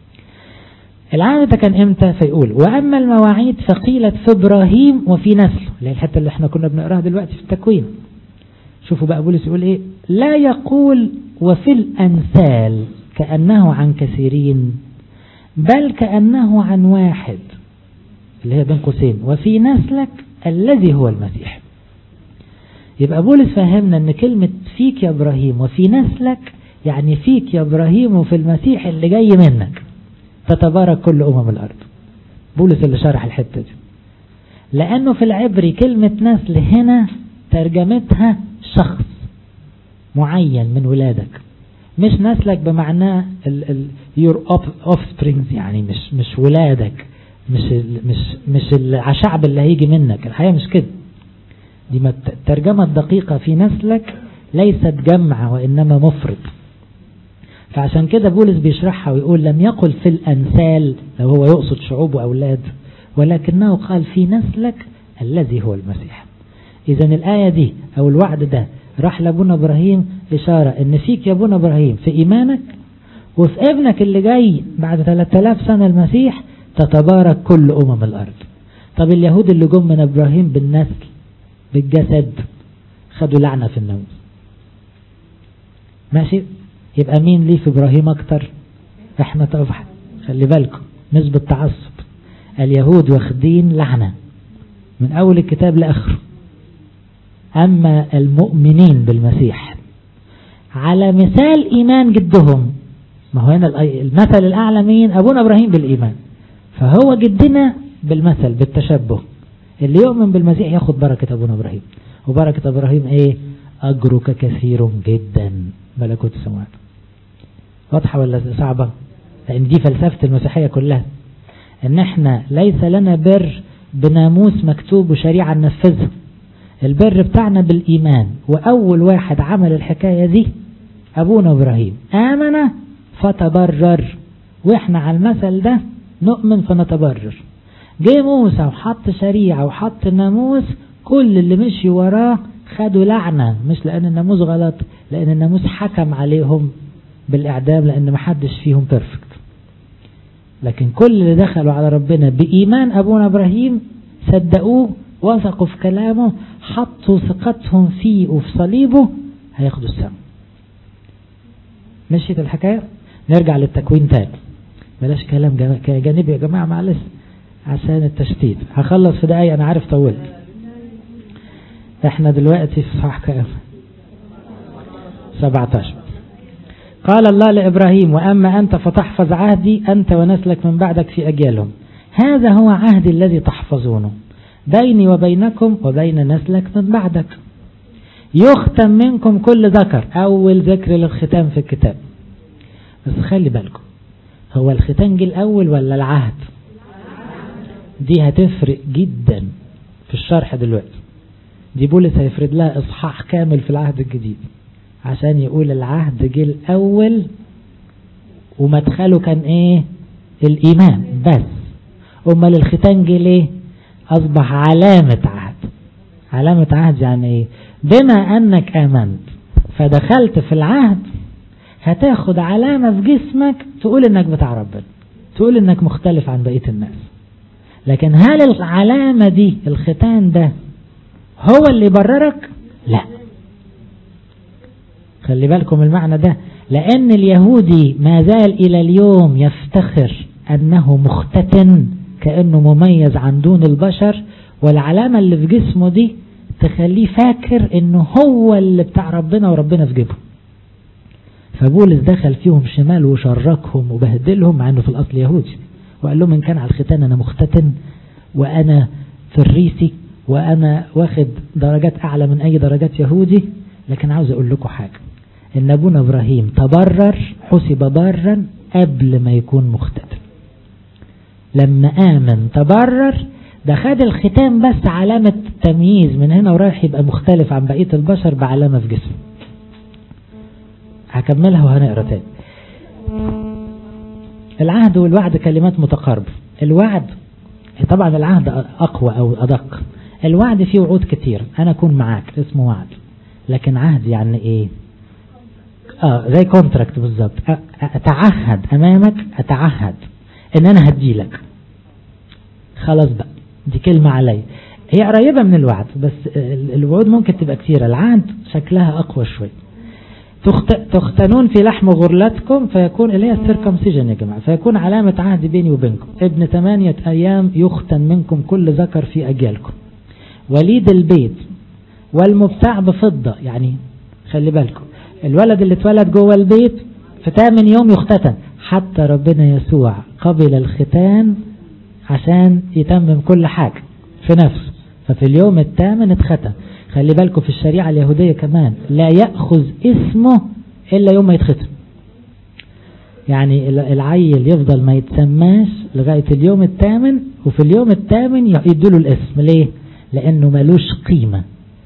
العهد ده كان امتى فيقول واما المواعيد فقيلت في ابراهيم وفي نسله اللي هي الحته اللي احنا كنا بنقراها دلوقتي في التكوين شوفوا بقى بولس يقول ايه لا يقول وفي الأنسال كأنه عن كثيرين بل كأنه عن واحد اللي هي بين قوسين وفي نسلك الذي هو المسيح يبقى بولس فهمنا ان كلمة فيك يا ابراهيم وفي نسلك يعني فيك يا ابراهيم وفي المسيح اللي جاي منك تتبارك كل امم الارض بولس اللي شرح الحتة دي لانه في العبري كلمة نسل هنا ترجمتها شخص معين من ولادك مش نسلك بمعناه your offsprings يعني مش مش ولادك مش ال مش مش الشعب اللي هيجي منك الحقيقة مش كده دي الترجمة الدقيقة في نسلك ليست جمع وإنما مفرد فعشان كده بولس بيشرحها ويقول لم يقل في الأنسال لو هو يقصد شعوب وأولاد ولكنه قال في نسلك الذي هو المسيح إذا الآية دي أو الوعد ده راح لابونا إبراهيم إشارة إن فيك يا ابونا إبراهيم في إيمانك وفي ابنك اللي جاي بعد 3000 سنة المسيح تتبارك كل أمم الأرض طب اليهود اللي جم من إبراهيم بالنسل بالجسد خدوا لعنة في النوم ماشي يبقى مين ليه في إبراهيم أكتر احنا طبعا خلي بالكم نسبة تعصب اليهود واخدين لعنة من أول الكتاب لآخره أما المؤمنين بالمسيح على مثال إيمان جدهم ما هو هنا المثل الأعلى مين أبونا إبراهيم بالإيمان فهو جدنا بالمثل بالتشبه اللي يؤمن بالمسيح ياخد بركة أبونا إبراهيم وبركة إبراهيم إيه أجرك كثير جدا ملكوت السماوات واضحة ولا صعبة لأن دي فلسفة المسيحية كلها إن إحنا ليس لنا بر بناموس مكتوب وشريعة ننفذها البر بتاعنا بالإيمان وأول واحد عمل الحكاية دي أبونا إبراهيم آمن فتبرر وإحنا على المثل ده نؤمن فنتبرر جه موسى وحط شريعة وحط ناموس كل اللي مشي وراه خدوا لعنة مش لأن الناموس غلط لأن الناموس حكم عليهم بالإعدام لأن محدش فيهم بيرفكت لكن كل اللي دخلوا على ربنا بإيمان أبونا إبراهيم صدقوه وثقوا في كلامه حطوا ثقتهم فيه وفي صليبه هياخدوا السماء مشيت الحكاية نرجع للتكوين تاني بلاش كلام جانبي يا جماعة معلش عشان التشتيت هخلص في دقايق انا عارف طولت احنا دلوقتي في صح كام 17 قال الله لإبراهيم وأما أنت فتحفظ عهدي أنت ونسلك من بعدك في أجيالهم هذا هو عهدي الذي تحفظونه بيني وبينكم وبين نسلك من بعدك يختم منكم كل ذكر أول ذكر للختام في الكتاب بس خلي بالكم هو الختان جه الأول ولا العهد دي هتفرق جدا في الشرح دلوقتي دي بولس هيفرد لها إصحاح كامل في العهد الجديد عشان يقول العهد جه الأول ومدخله كان إيه الإيمان بس أمال الختان جه ليه أصبح علامة عهد علامة عهد يعني إيه بما أنك آمنت فدخلت في العهد هتاخد علامة في جسمك تقول إنك بتاع ربنا تقول إنك مختلف عن بقية الناس لكن هل العلامة دي الختان ده هو اللي يبررك لا خلي بالكم المعنى ده لأن اليهودي ما زال إلى اليوم يفتخر أنه مختتن كأنه مميز عن دون البشر والعلامة اللي في جسمه دي تخليه فاكر انه هو اللي بتاع ربنا وربنا في جيبه فبولس دخل فيهم شمال وشركهم وبهدلهم مع انه في الاصل يهودي وقال لهم ان كان على الختان انا مختتن وانا فريسي وانا واخد درجات اعلى من اي درجات يهودي لكن عاوز اقول لكم حاجة ان ابونا ابراهيم تبرر حسب بارا قبل ما يكون مختتن لما امن تبرر ده خد الختام بس علامة تمييز من هنا ورايح يبقى مختلف عن بقية البشر بعلامة في جسمه هكملها وهنقرا تاني العهد والوعد كلمات متقاربة الوعد طبعا العهد أقوى أو أدق الوعد فيه وعود كتير أنا أكون معاك اسمه وعد لكن عهد يعني إيه آه زي كونتراكت بالظبط أتعهد أمامك أتعهد إن أنا هديلك خلاص بقى دي كلمة علي هي قريبة من الوعد بس الوعود ممكن تبقى كتيرة العهد شكلها أقوى شوي تختنون في لحم غرلتكم فيكون اللي هي السيركمسيجن يا جماعة فيكون علامة عهد بيني وبينكم ابن ثمانية أيام يختن منكم كل ذكر في أجيالكم وليد البيت والمبتاع بفضة يعني خلي بالكم الولد اللي اتولد جوه البيت في ثامن يوم يختتن حتى ربنا يسوع قبل الختان عشان يتمم كل حاجة في نفسه ففي اليوم الثامن اتختن خلي بالكم في الشريعة اليهودية كمان لا يأخذ اسمه إلا يوم ما يتختم يعني العيل يفضل ما يتسماش لغاية اليوم الثامن وفي اليوم الثامن يدوله الاسم ليه لأنه ملوش قيمة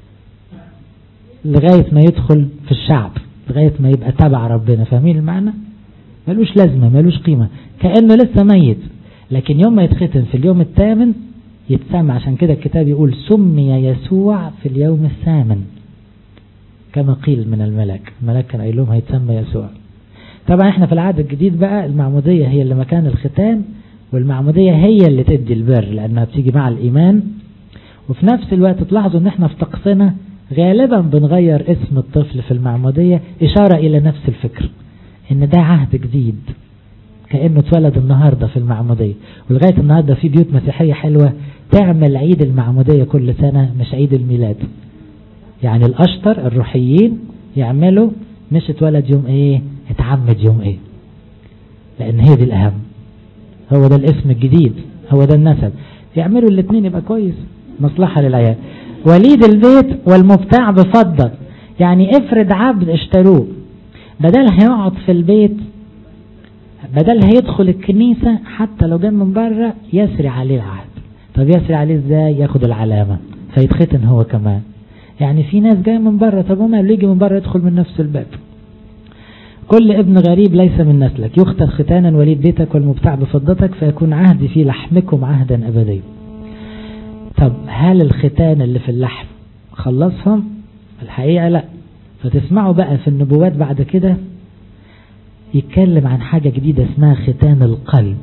لغاية ما يدخل في الشعب لغاية ما يبقى تبع ربنا فاهمين المعنى ملوش لازمة ملوش قيمة كأنه لسه ميت لكن يوم ما يتختم في اليوم الثامن يتسمى عشان كده الكتاب يقول سمي يسوع في اليوم الثامن كما قيل من الملك الملك كان قايل لهم هيتسمى يسوع طبعا احنا في العهد الجديد بقى المعمودية هي اللي مكان الختان والمعمودية هي اللي تدي البر لأنها بتيجي مع الإيمان وفي نفس الوقت تلاحظوا ان احنا في طقسنا غالبا بنغير اسم الطفل في المعمودية إشارة إلى نفس الفكر ان ده عهد جديد كأنه اتولد النهاردة في المعمودية ولغاية النهاردة في بيوت مسيحية حلوة تعمل عيد المعمودية كل سنة مش عيد الميلاد يعني الأشطر الروحيين يعملوا مش اتولد يوم ايه اتعمد يوم ايه لأن هي دي الأهم هو ده الاسم الجديد هو ده النسب يعملوا الاثنين يبقى كويس مصلحة للعيال وليد البيت والمبتاع بفضة يعني افرض عبد اشتروه بدل هيقعد في البيت بدل هيدخل الكنيسة حتى لو جاء من بره يسري عليه العهد طب يسري عليه ازاي ياخد العلامة فيتختن هو كمان يعني في ناس جاية من بره طب وما اللي يجي من بره يدخل من نفس الباب كل ابن غريب ليس من نسلك يختن ختانا وليد بيتك والمبتاع بفضتك فيكون عهدي في لحمكم عهدا أبديا طب هل الختان اللي في اللحم خلصهم الحقيقة لا فتسمعوا بقى في النبوات بعد كده يتكلم عن حاجة جديدة اسمها ختان القلب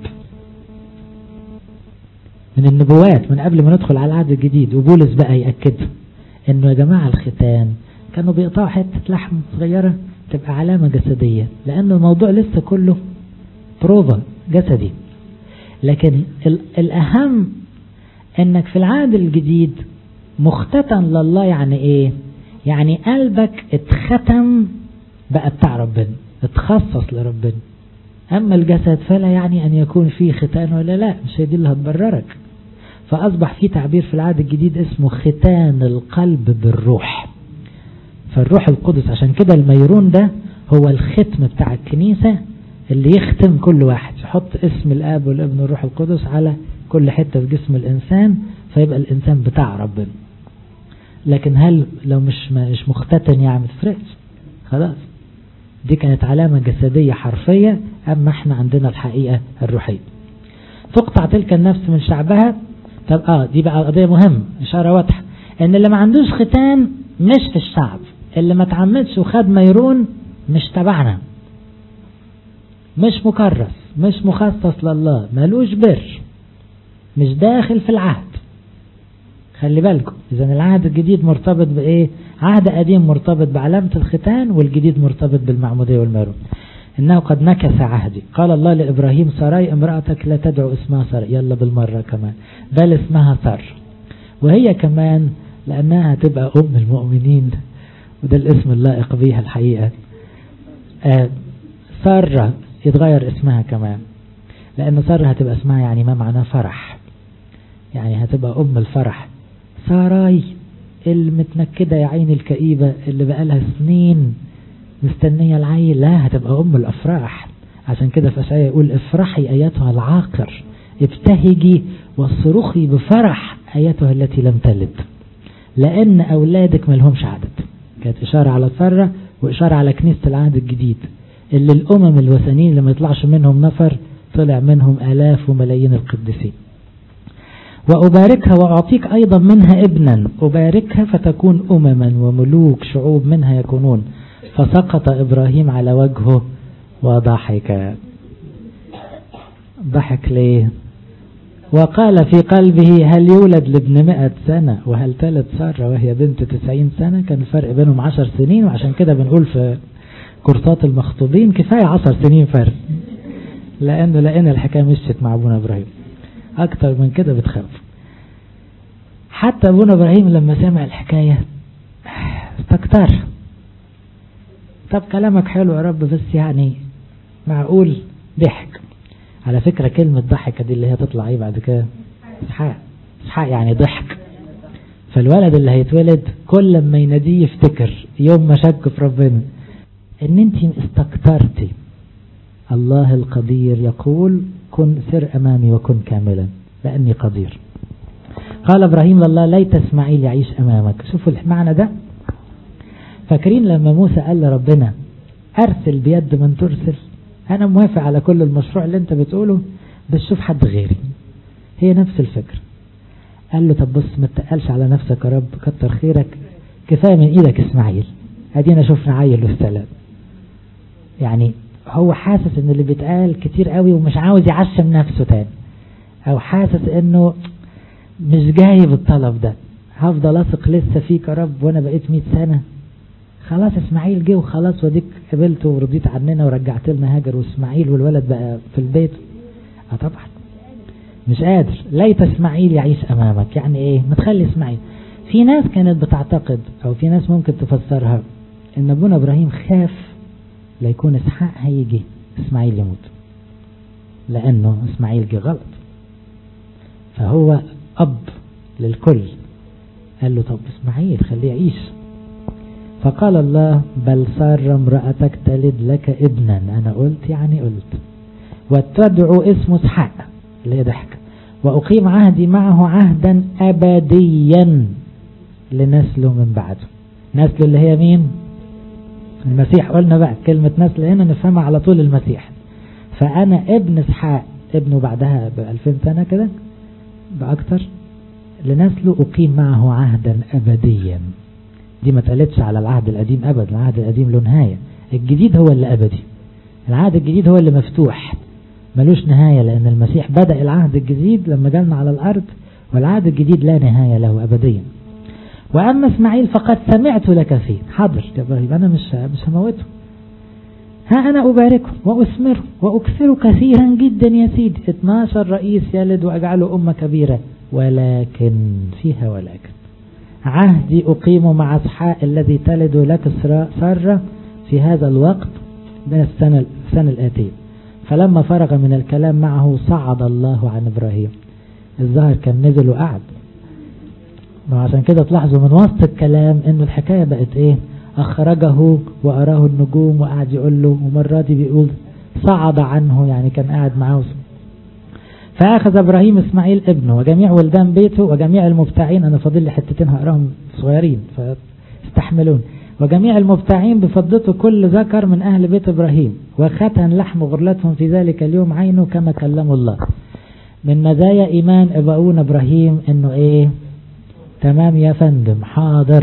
من النبوات من قبل ما ندخل على العهد الجديد وبولس بقى يأكد انه يا جماعة الختان كانوا بيقطعوا حتة لحم صغيرة تبقى علامة جسدية لأنه الموضوع لسه كله بروفا جسدي لكن الأهم انك في العهد الجديد مختتن لله يعني ايه يعني قلبك اتختم بقى بتاع ربنا اتخصص لربنا اما الجسد فلا يعني ان يكون فيه ختان ولا لا مش هي دي اللي هتبررك فاصبح في تعبير في العهد الجديد اسمه ختان القلب بالروح فالروح القدس عشان كده الميرون ده هو الختم بتاع الكنيسة اللي يختم كل واحد يحط اسم الاب والابن والروح القدس على كل حتة في جسم الإنسان فيبقى الإنسان بتاع ربنا لكن هل لو مش مش مختتن يعني تفرقش خلاص دي كانت علامة جسدية حرفية أما احنا عندنا الحقيقة الروحية تقطع تلك النفس من شعبها طب اه دي بقى قضية مهمة إشارة واضحة إن اللي ما عندوش ختان مش في الشعب اللي ما تعمدش وخد ميرون مش تبعنا مش مكرس مش مخصص لله ملوش بر مش داخل في العهد خلي بالكم اذا العهد الجديد مرتبط بايه عهد قديم مرتبط بعلامة الختان والجديد مرتبط بالمعمودية والميرون انه قد نكس عهدي قال الله لابراهيم سراي امرأتك لا تدعو اسمها سراي يلا بالمرة كمان بل اسمها سر وهي كمان لانها هتبقى ام المؤمنين وده الاسم اللائق بيها الحقيقة آه سارة يتغير اسمها كمان لأن سارة هتبقى اسمها يعني ما معناه فرح يعني هتبقى أم الفرح ساراي المتنكدة يا عيني الكئيبة اللي بقالها سنين مستنية العيل لا هتبقى أم الأفراح عشان كده في أشعية يقول افرحي أيتها العاقر ابتهجي واصرخي بفرح أيتها التي لم تلد لأن أولادك ملهمش عدد كانت إشارة على سارة وإشارة على كنيسة العهد الجديد اللي الأمم الوثنيين اللي ما يطلعش منهم نفر طلع منهم آلاف وملايين القديسين وأباركها وأعطيك أيضا منها ابنا أباركها فتكون أمما وملوك شعوب منها يكونون فسقط إبراهيم على وجهه وضحك ضحك ليه وقال في قلبه هل يولد لابن مئة سنة وهل تلد سارة وهي بنت تسعين سنة كان الفرق بينهم عشر سنين وعشان كده بنقول في كورسات المخطوبين كفاية عشر سنين فرق لأنه لقينا الحكاية مشيت مع أبونا إبراهيم أكتر من كده بتخاف حتى أبونا إبراهيم لما سمع الحكاية استكتر طب كلامك حلو يا رب بس يعني معقول ضحك على فكرة كلمة ضحكة دي اللي هي تطلع ايه بعد كده اسحاق اسحاق يعني ضحك فالولد اللي هيتولد كل ما يناديه يفتكر يوم ما شك في ربنا ان انت استكترتي الله القدير يقول كن سر امامي وكن كاملا لاني قدير قال ابراهيم لله ليت اسماعيل يعيش امامك شوفوا المعنى ده فاكرين لما موسى قال لربنا ارسل بيد من ترسل انا موافق على كل المشروع اللي انت بتقوله بس شوف حد غيري هي نفس الفكرة قال له طب بص ما تقلش على نفسك يا رب كتر خيرك كفاية من ايدك اسماعيل ادينا شفنا عيل والسلام يعني هو حاسس ان اللي بيتقال كتير قوي ومش عاوز يعشم نفسه تاني او حاسس انه مش جايب الطلب ده هفضل اثق لسه فيك يا رب وانا بقيت 100 سنة خلاص اسماعيل جه وخلاص وديك قبلته ورضيت عننا ورجعت لنا هاجر واسماعيل والولد بقى في البيت اه طبعا مش قادر ليت اسماعيل يعيش امامك يعني ايه ما تخلي اسماعيل في ناس كانت بتعتقد او في ناس ممكن تفسرها ان ابونا ابراهيم خاف ليكون اسحاق هيجي اسماعيل يموت لانه اسماعيل جه غلط فهو اب للكل قال له طب اسماعيل خليه يعيش فقال الله بل سار امرأتك تلد لك ابنا انا قلت يعني قلت وتدعو اسمه اسحاق اللي هي ضحك واقيم عهدي معه عهدا ابديا لنسله من بعده نسله اللي هي مين المسيح قلنا بقى كلمة نسل هنا نفهمها على طول المسيح فانا ابن اسحاق ابنه بعدها بألفين سنة كده بأكتر لنسله أقيم معه عهدا أبديا دي ما اتقالتش على العهد القديم أبدا العهد القديم له نهاية الجديد هو اللي أبدي العهد الجديد هو اللي مفتوح ملوش نهاية لأن المسيح بدأ العهد الجديد لما جالنا على الأرض والعهد الجديد لا نهاية له أبديا وأما إسماعيل فقد سمعت لك فيه حاضر يا إبراهيم أنا مش مش هموته ها أنا أباركه وأثمره وأكثره كثيرا جدا يا سيدي 12 رئيس يلد وأجعله أمة كبيرة ولكن فيها ولكن عهدي أقيم مع اسحاق الذي تلد لك سارة في هذا الوقت من السنة, السنة الآتية فلما فرغ من الكلام معه صعد الله عن إبراهيم الظاهر كان نزل وقعد وعشان كده تلاحظوا من وسط الكلام انه الحكاية بقت ايه اخرجه واراه النجوم وقعد يقول له ومرة دي بيقول صعد عنه يعني كان قاعد معاه فأخذ إبراهيم إسماعيل ابنه وجميع ولدان بيته وجميع المبتاعين أنا فاضل لي حتتين هقراهم صغيرين فاستحملون وجميع المبتاعين بفضته كل ذكر من أهل بيت إبراهيم وختن لحم غرلتهم في ذلك اليوم عينه كما كلموا الله من مزايا إيمان أبونا إبراهيم إنه إيه تمام يا فندم حاضر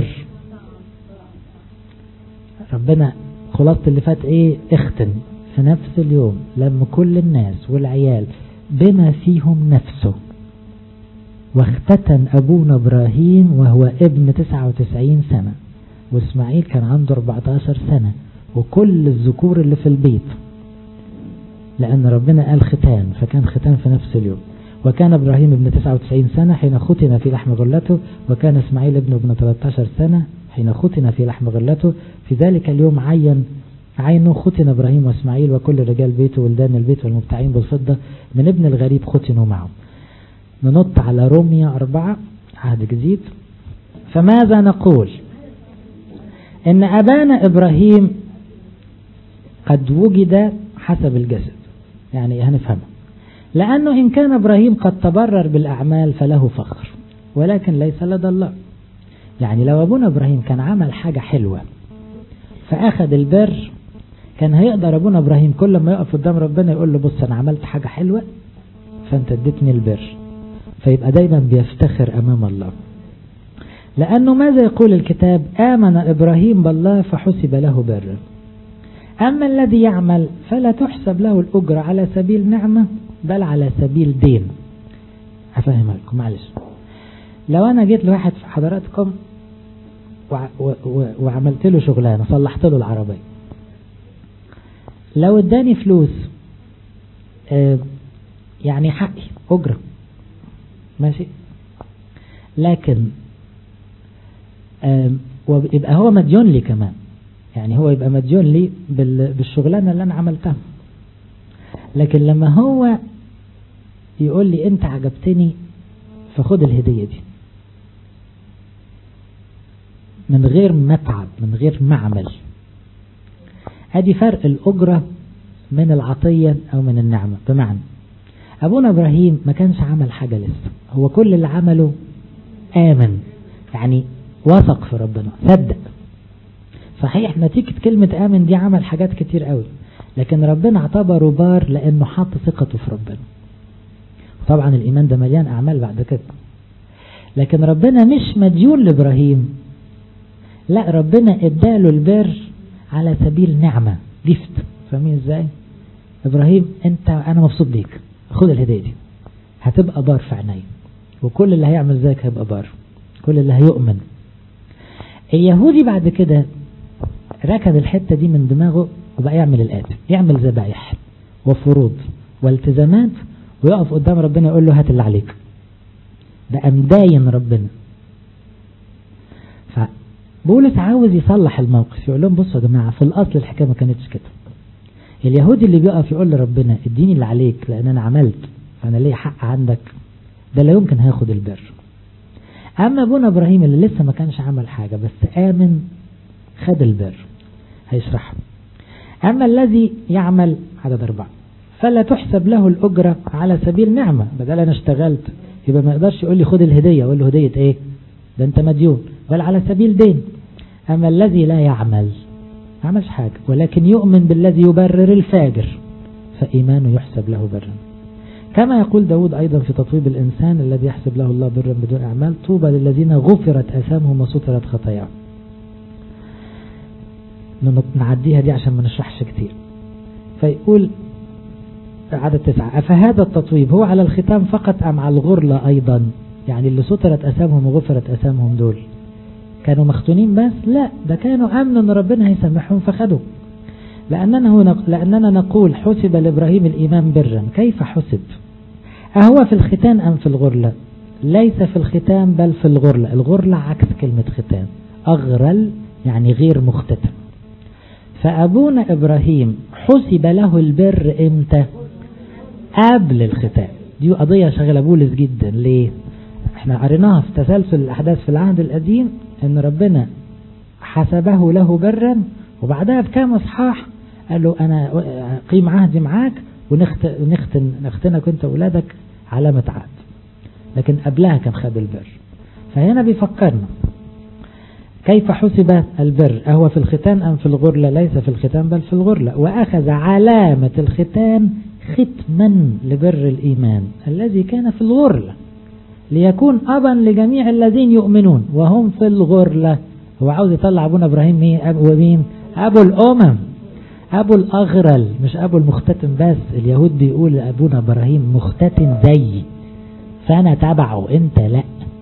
ربنا خلاصة اللي فات إيه اختن في نفس اليوم لما كل الناس والعيال بما فيهم نفسه واختتن أبونا إبراهيم وهو ابن 99 سنة وإسماعيل كان عنده 14 سنة وكل الذكور اللي في البيت لأن ربنا قال ختان فكان ختان في نفس اليوم وكان إبراهيم ابن 99 سنة حين ختن في لحم غلته وكان إسماعيل ابن ابن 13 سنة حين ختن في لحم غلته في ذلك اليوم عين عينه ختن إبراهيم وإسماعيل وكل رجال بيته ولدان البيت والمبتاعين بالفضة من ابن الغريب ختنوا معه ننط على روميا أربعة عهد جديد فماذا نقول إن أبانا إبراهيم قد وجد حسب الجسد يعني هنفهمه لأنه إن كان إبراهيم قد تبرر بالأعمال فله فخر ولكن ليس لدى الله يعني لو أبونا إبراهيم كان عمل حاجة حلوة فأخذ البر كان هيقدر أبونا إبراهيم كل ما يقف قدام ربنا يقول له بص أنا عملت حاجة حلوة فأنت اديتني البر فيبقى دايما بيفتخر أمام الله لأنه ماذا يقول الكتاب آمن إبراهيم بالله فحسب له برا أما الذي يعمل فلا تحسب له الأجر على سبيل نعمة بل على سبيل دين أفهمها لكم معلش لو أنا جيت لواحد في حضراتكم وعملت له شغلانة صلحت له العربية لو اداني فلوس آه يعني حقي أجرة ماشي لكن آه ويبقى هو مديون لي كمان يعني هو يبقى مديون لي بالشغلانة اللي أنا عملتها لكن لما هو يقول لي أنت عجبتني فخد الهدية دي من غير متعب من غير معمل ادي فرق الأجرة من العطية أو من النعمة بمعنى أبونا إبراهيم ما كانش عمل حاجة لسه هو كل اللي عمله آمن يعني وثق في ربنا صدق صحيح نتيجة كلمة آمن دي عمل حاجات كتير قوي لكن ربنا اعتبره بار لأنه حط ثقته في ربنا طبعا الإيمان ده مليان أعمال بعد كده لكن ربنا مش مديون لإبراهيم لا ربنا اداله البر على سبيل نعمة جفت فاهمين ازاي ابراهيم انت انا مبسوط بيك خد الهدية دي هتبقى بار في عيني وكل اللي هيعمل زيك هيبقى بار كل اللي هيؤمن اليهودي بعد كده ركب الحتة دي من دماغه وبقى يعمل الآتي يعمل ذبايح وفروض والتزامات ويقف قدام ربنا يقول له هات اللي عليك بقى مداين ربنا فبولس عاوز يصلح الموقف يقول لهم بصوا يا جماعة في الأصل الحكاية ما كانتش كده اليهودي اللي بيقف يقول لربنا اديني اللي عليك لأن أنا عملت فأنا ليه حق عندك ده لا يمكن هياخد البر أما أبونا إبراهيم اللي لسه ما كانش عمل حاجة بس آمن خد البر هيشرحه أما الذي يعمل عدد أربعة فلا تحسب له الأجرة على سبيل نعمة بدل أنا اشتغلت يبقى ما يقدرش يقول لي خد الهدية أقول له هدية إيه ده أنت مديون بل على سبيل دين أما الذي لا يعمل ما عملش حاجة ولكن يؤمن بالذي يبرر الفاجر فإيمانه يحسب له برا كما يقول داود أيضا في تطويب الإنسان الذي يحسب له الله برا بدون أعمال طوبى للذين غفرت أثامهم وسترت خطاياهم نعديها دي عشان ما نشرحش كتير فيقول عدد تسعة أفهذا التطويب هو على الختام فقط أم على الغرلة أيضا يعني اللي سترت أسامهم وغفرت أسامهم دول كانوا مختونين بس لا ده كانوا أمنوا أن ربنا هيسامحهم فخدوا لأننا, لأننا نقول حسب لإبراهيم الإيمان برا كيف حسب أهو في الختان أم في الغرلة ليس في الختان بل في الغرلة الغرلة عكس كلمة ختان أغرل يعني غير مختتم فأبونا إبراهيم حسب له البر إمتى قبل الختان دي قضية شغلة بولس جدا ليه احنا قريناها في تسلسل الأحداث في العهد القديم ان ربنا حسبه له برا وبعدها بكام اصحاح قال له انا قيم عهدي معاك ونختن نختنك انت واولادك علامة عهد لكن قبلها كان خد البر فهنا بيفكرنا كيف حسب البر أهو في الختان أم في الغرلة ليس في الختان بل في الغرلة وأخذ علامة الختان ختما لبر الإيمان الذي كان في الغرلة ليكون أبا لجميع الذين يؤمنون وهم في الغرلة هو عاوز يطلع أبونا إبراهيم مين أبو مين أبو الأمم أبو الأغرل مش أبو المختتم بس اليهود بيقول أبونا إبراهيم مختتم زي فأنا تبعه أنت لا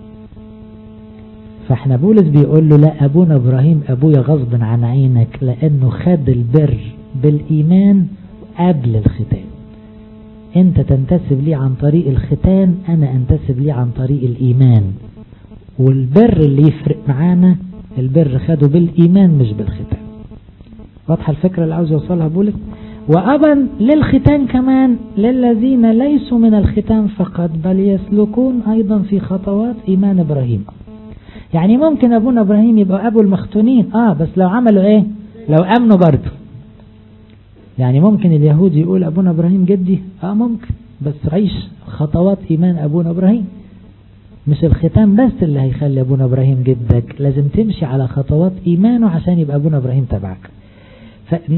فاحنا بولس بيقول له لا أبونا إبراهيم أبويا غصب عن عينك لأنه خد البر بالإيمان قبل الختان انت تنتسب لي عن طريق الختان انا انتسب لي عن طريق الايمان والبر اللي يفرق معانا البر خده بالايمان مش بالختان واضحه الفكره اللي عاوز يوصلها بولس وابا للختان كمان للذين ليسوا من الختان فقط بل يسلكون ايضا في خطوات ايمان ابراهيم يعني ممكن ابونا ابراهيم يبقى ابو المختونين اه بس لو عملوا ايه لو امنوا برضه يعني ممكن اليهود يقول أبونا إبراهيم جدي آه ممكن بس عيش خطوات إيمان أبونا إبراهيم مش الختام بس اللي هيخلي أبونا إبراهيم جدك لازم تمشي على خطوات إيمانه عشان يبقى أبونا إبراهيم تبعك فإن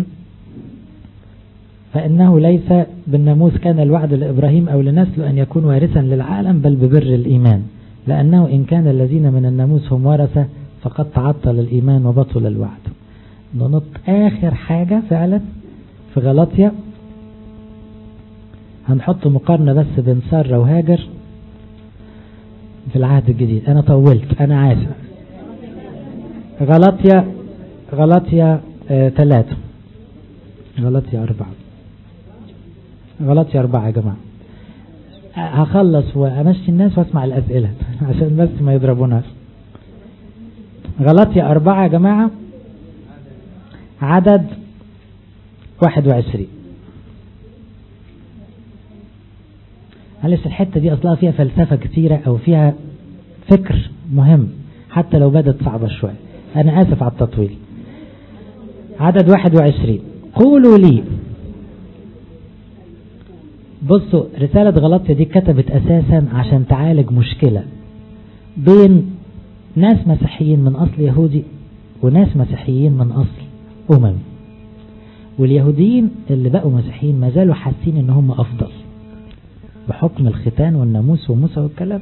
فإنه ليس بالناموس كان الوعد لإبراهيم أو لنسله أن يكون وارثا للعالم بل ببر الإيمان لأنه إن كان الذين من الناموس هم ورثة فقد تعطل الإيمان وبطل الوعد ننط آخر حاجة فعلا في غلطيا هنحط مقارنة بس بين سارة وهاجر في العهد الجديد أنا طولت أنا عارف غلطيا غلطيا ثلاثة غلطي أربعة غلطي أربعة يا جماعة هخلص وأمشي الناس واسمع الأسئلة عشان بس ما يضربوناش غلطي أربعة يا جماعة عدد واحد وعشرين معلش الحتة دي أصلها فيها فلسفة كتيرة أو فيها فكر مهم حتى لو بدت صعبة شوية أنا آسف على التطويل عدد واحد وعشرين قولوا لي بصوا رسالة غلطية دي كتبت أساسا عشان تعالج مشكلة بين ناس مسيحيين من أصل يهودي وناس مسيحيين من أصل أمم واليهوديين اللي بقوا مسيحيين ما زالوا حاسين ان هم أفضل بحكم الختان والناموس وموسى والكلام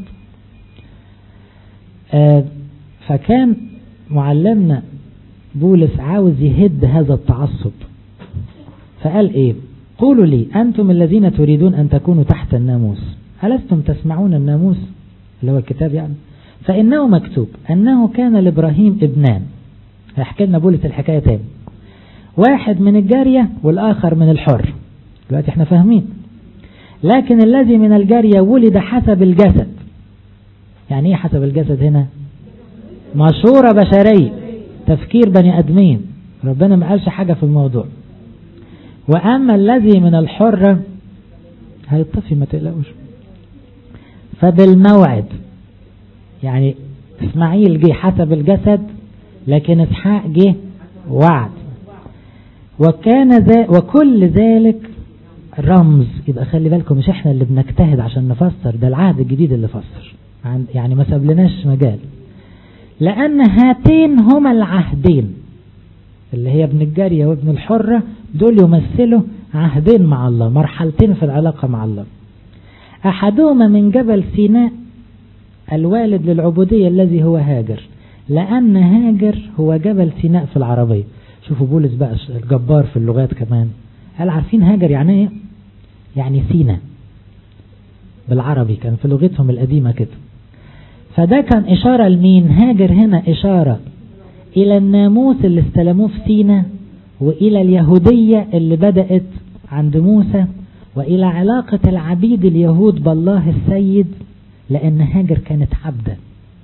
آه فكان معلمنا بولس عاوز يهد هذا التعصب فقال ايه قولوا لي أنتم الذين تريدون أن تكونوا تحت الناموس ألستم تسمعون الناموس اللي هو الكتاب يعني فإنه مكتوب أنه كان لإبراهيم ابنان هيحكي لنا بولس الحكاية تاني واحد من الجارية والآخر من الحر دلوقتي احنا فاهمين لكن الذي من الجارية ولد حسب الجسد يعني ايه حسب الجسد هنا مشورة بشرية تفكير بني أدمين ربنا ما قالش حاجة في الموضوع وأما الذي من الحرة هيطفي ما تقلقوش فبالموعد يعني اسماعيل جه حسب الجسد لكن اسحاق جه وعد وكان ذا وكل ذلك رمز يبقى خلي بالكم مش احنا اللي بنجتهد عشان نفسر ده العهد الجديد اللي فسر يعني ما سابلناش مجال لأن هاتين هما العهدين اللي هي ابن الجارية وابن الحرة دول يمثلوا عهدين مع الله مرحلتين في العلاقة مع الله أحدهما من جبل سيناء الوالد للعبودية الذي هو هاجر لأن هاجر هو جبل سيناء في العربية شوفوا بولس بقى الجبار في اللغات كمان هل عارفين هاجر يعني ايه يعني سينا بالعربي كان في لغتهم القديمة كده فده كان إشارة لمين هاجر هنا إشارة إلى الناموس اللي استلموه في سينا وإلى اليهودية اللي بدأت عند موسى وإلى علاقة العبيد اليهود بالله السيد لأن هاجر كانت عبدا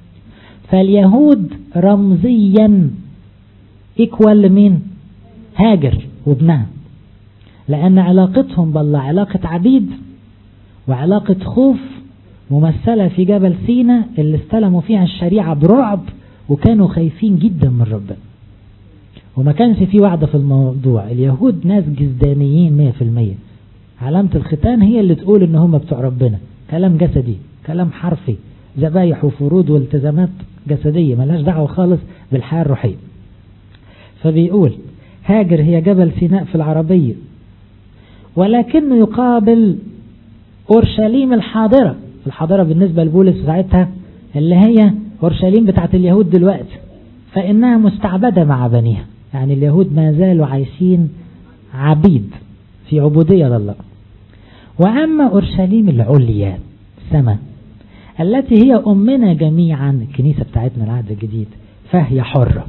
فاليهود رمزيا ايكوال لمين هاجر وابنها لأن علاقتهم بالله علاقة عبيد وعلاقة خوف ممثلة في جبل سينا اللي استلموا فيها الشريعة برعب وكانوا خايفين جدا من ربنا وما كانش في وعد في الموضوع اليهود ناس جزدانيين مية في المية علامة الختان هي اللي تقول ان هم بتوع ربنا كلام جسدي كلام حرفي ذبايح وفروض والتزامات جسدية ملهاش دعوة خالص بالحياة الروحية فبيقول هاجر هي جبل سيناء في العربية ولكنه يقابل أورشليم الحاضرة الحاضرة بالنسبة لبولس ساعتها اللي هي أورشليم بتاعت اليهود دلوقتي فإنها مستعبدة مع بنيها يعني اليهود ما زالوا عايشين عبيد في عبودية لله وأما أورشليم العليا السماء التي هي أمنا جميعا الكنيسة بتاعتنا العهد الجديد فهي حرة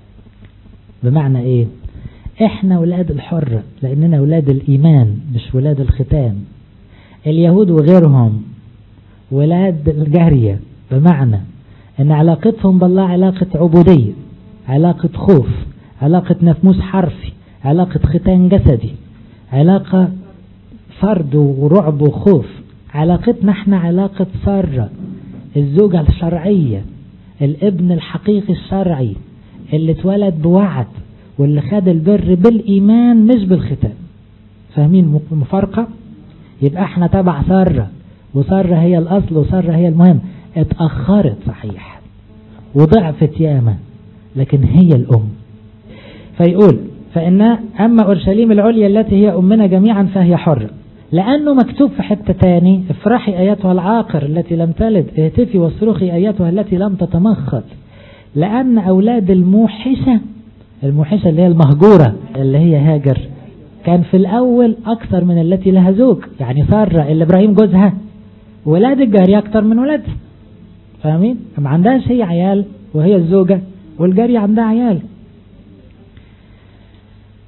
بمعنى إيه إحنا ولاد الحرة لأننا ولاد الإيمان مش ولاد الختان اليهود وغيرهم ولاد الجارية بمعنى ان علاقتهم بالله علاقة عبودية علاقة خوف علاقة نفموس حرفي علاقة ختان جسدي علاقة فرد ورعب وخوف علاقتنا احنا علاقة سارة الزوجة الشرعية الابن الحقيقي الشرعي اللي اتولد بوعد واللي خد البر بالإيمان مش بالختان فاهمين مفارقة يبقى احنا تبع سارة وسارة هي الأصل وسارة هي المهم اتأخرت صحيح وضعفت ياما لكن هي الأم فيقول فإن أما أورشليم العليا التي هي أمنا جميعا فهي حرة لأنه مكتوب في حتة تاني افرحي أيتها العاقر التي لم تلد اهتفي واصرخي أيتها التي لم تتمخض لأن أولاد الموحشة الموحشة اللي هي المهجورة اللي هي هاجر كان في الأول أكثر من التي لها زوج يعني سارة اللي إبراهيم جوزها ولاد الجارية أكثر من ولادها فاهمين؟ ما عندهاش هي عيال وهي الزوجة والجارية عندها عيال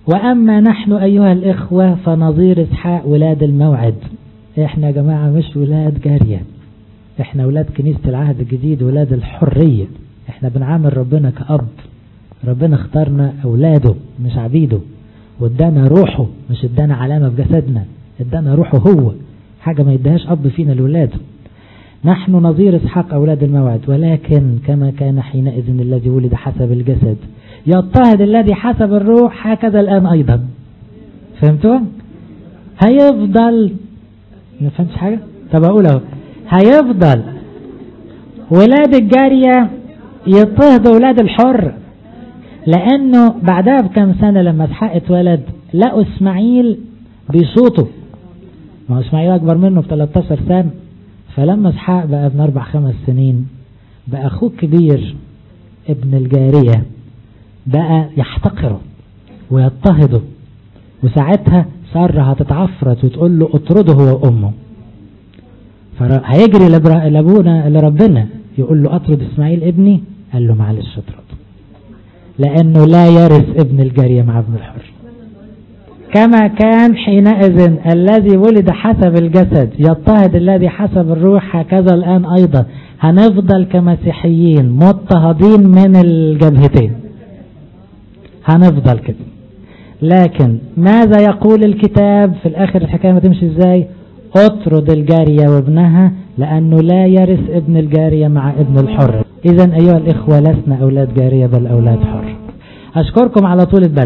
وأما نحن أيها الإخوة فنظير إسحاق ولاد الموعد إحنا يا جماعة مش ولاد جارية إحنا ولاد كنيسة العهد الجديد ولاد الحرية إحنا بنعامل ربنا كأب ربنا اختارنا أولاده مش عبيده وادانا روحه مش ادانا علامة في جسدنا ادانا روحه هو حاجة ما يدهاش أب فينا لولاده نحن نظير إسحاق أولاد الموعد ولكن كما كان حينئذ الذي ولد حسب الجسد يضطهد الذي حسب الروح هكذا الآن أيضا فهمتوا؟ هيفضل ما فهمتش حاجة؟ طب أقول أهو هيفضل ولاد الجارية يضطهدوا ولاد الحر لأنه بعدها بكم سنة لما اسحاق اتولد لقوا إسماعيل بيصوتوا ما هو إسماعيل أكبر منه ب 13 سنة فلما اسحاق بقى ابن أربع خمس سنين بقى أخوه الكبير ابن الجارية بقى يحتقره ويضطهده وساعتها سارة هتتعفرت وتقول له اطرده هو وأمه فهيجري لابونا لربنا يقول له اطرد اسماعيل ابني قال له معلش اطرد لانه لا يرث ابن الجارية مع ابن الحر كما كان حينئذ الذي ولد حسب الجسد يضطهد الذي حسب الروح هكذا الآن أيضا هنفضل كمسيحيين مضطهدين من الجبهتين هنفضل كده لكن ماذا يقول الكتاب في الآخر الحكاية ما تمشي ازاي اطرد الجارية وابنها لأنه لا يرث ابن الجارية مع ابن الحر إذا أيها الإخوة لسنا أولاد جارية بل أولاد حر أشكركم على طول البال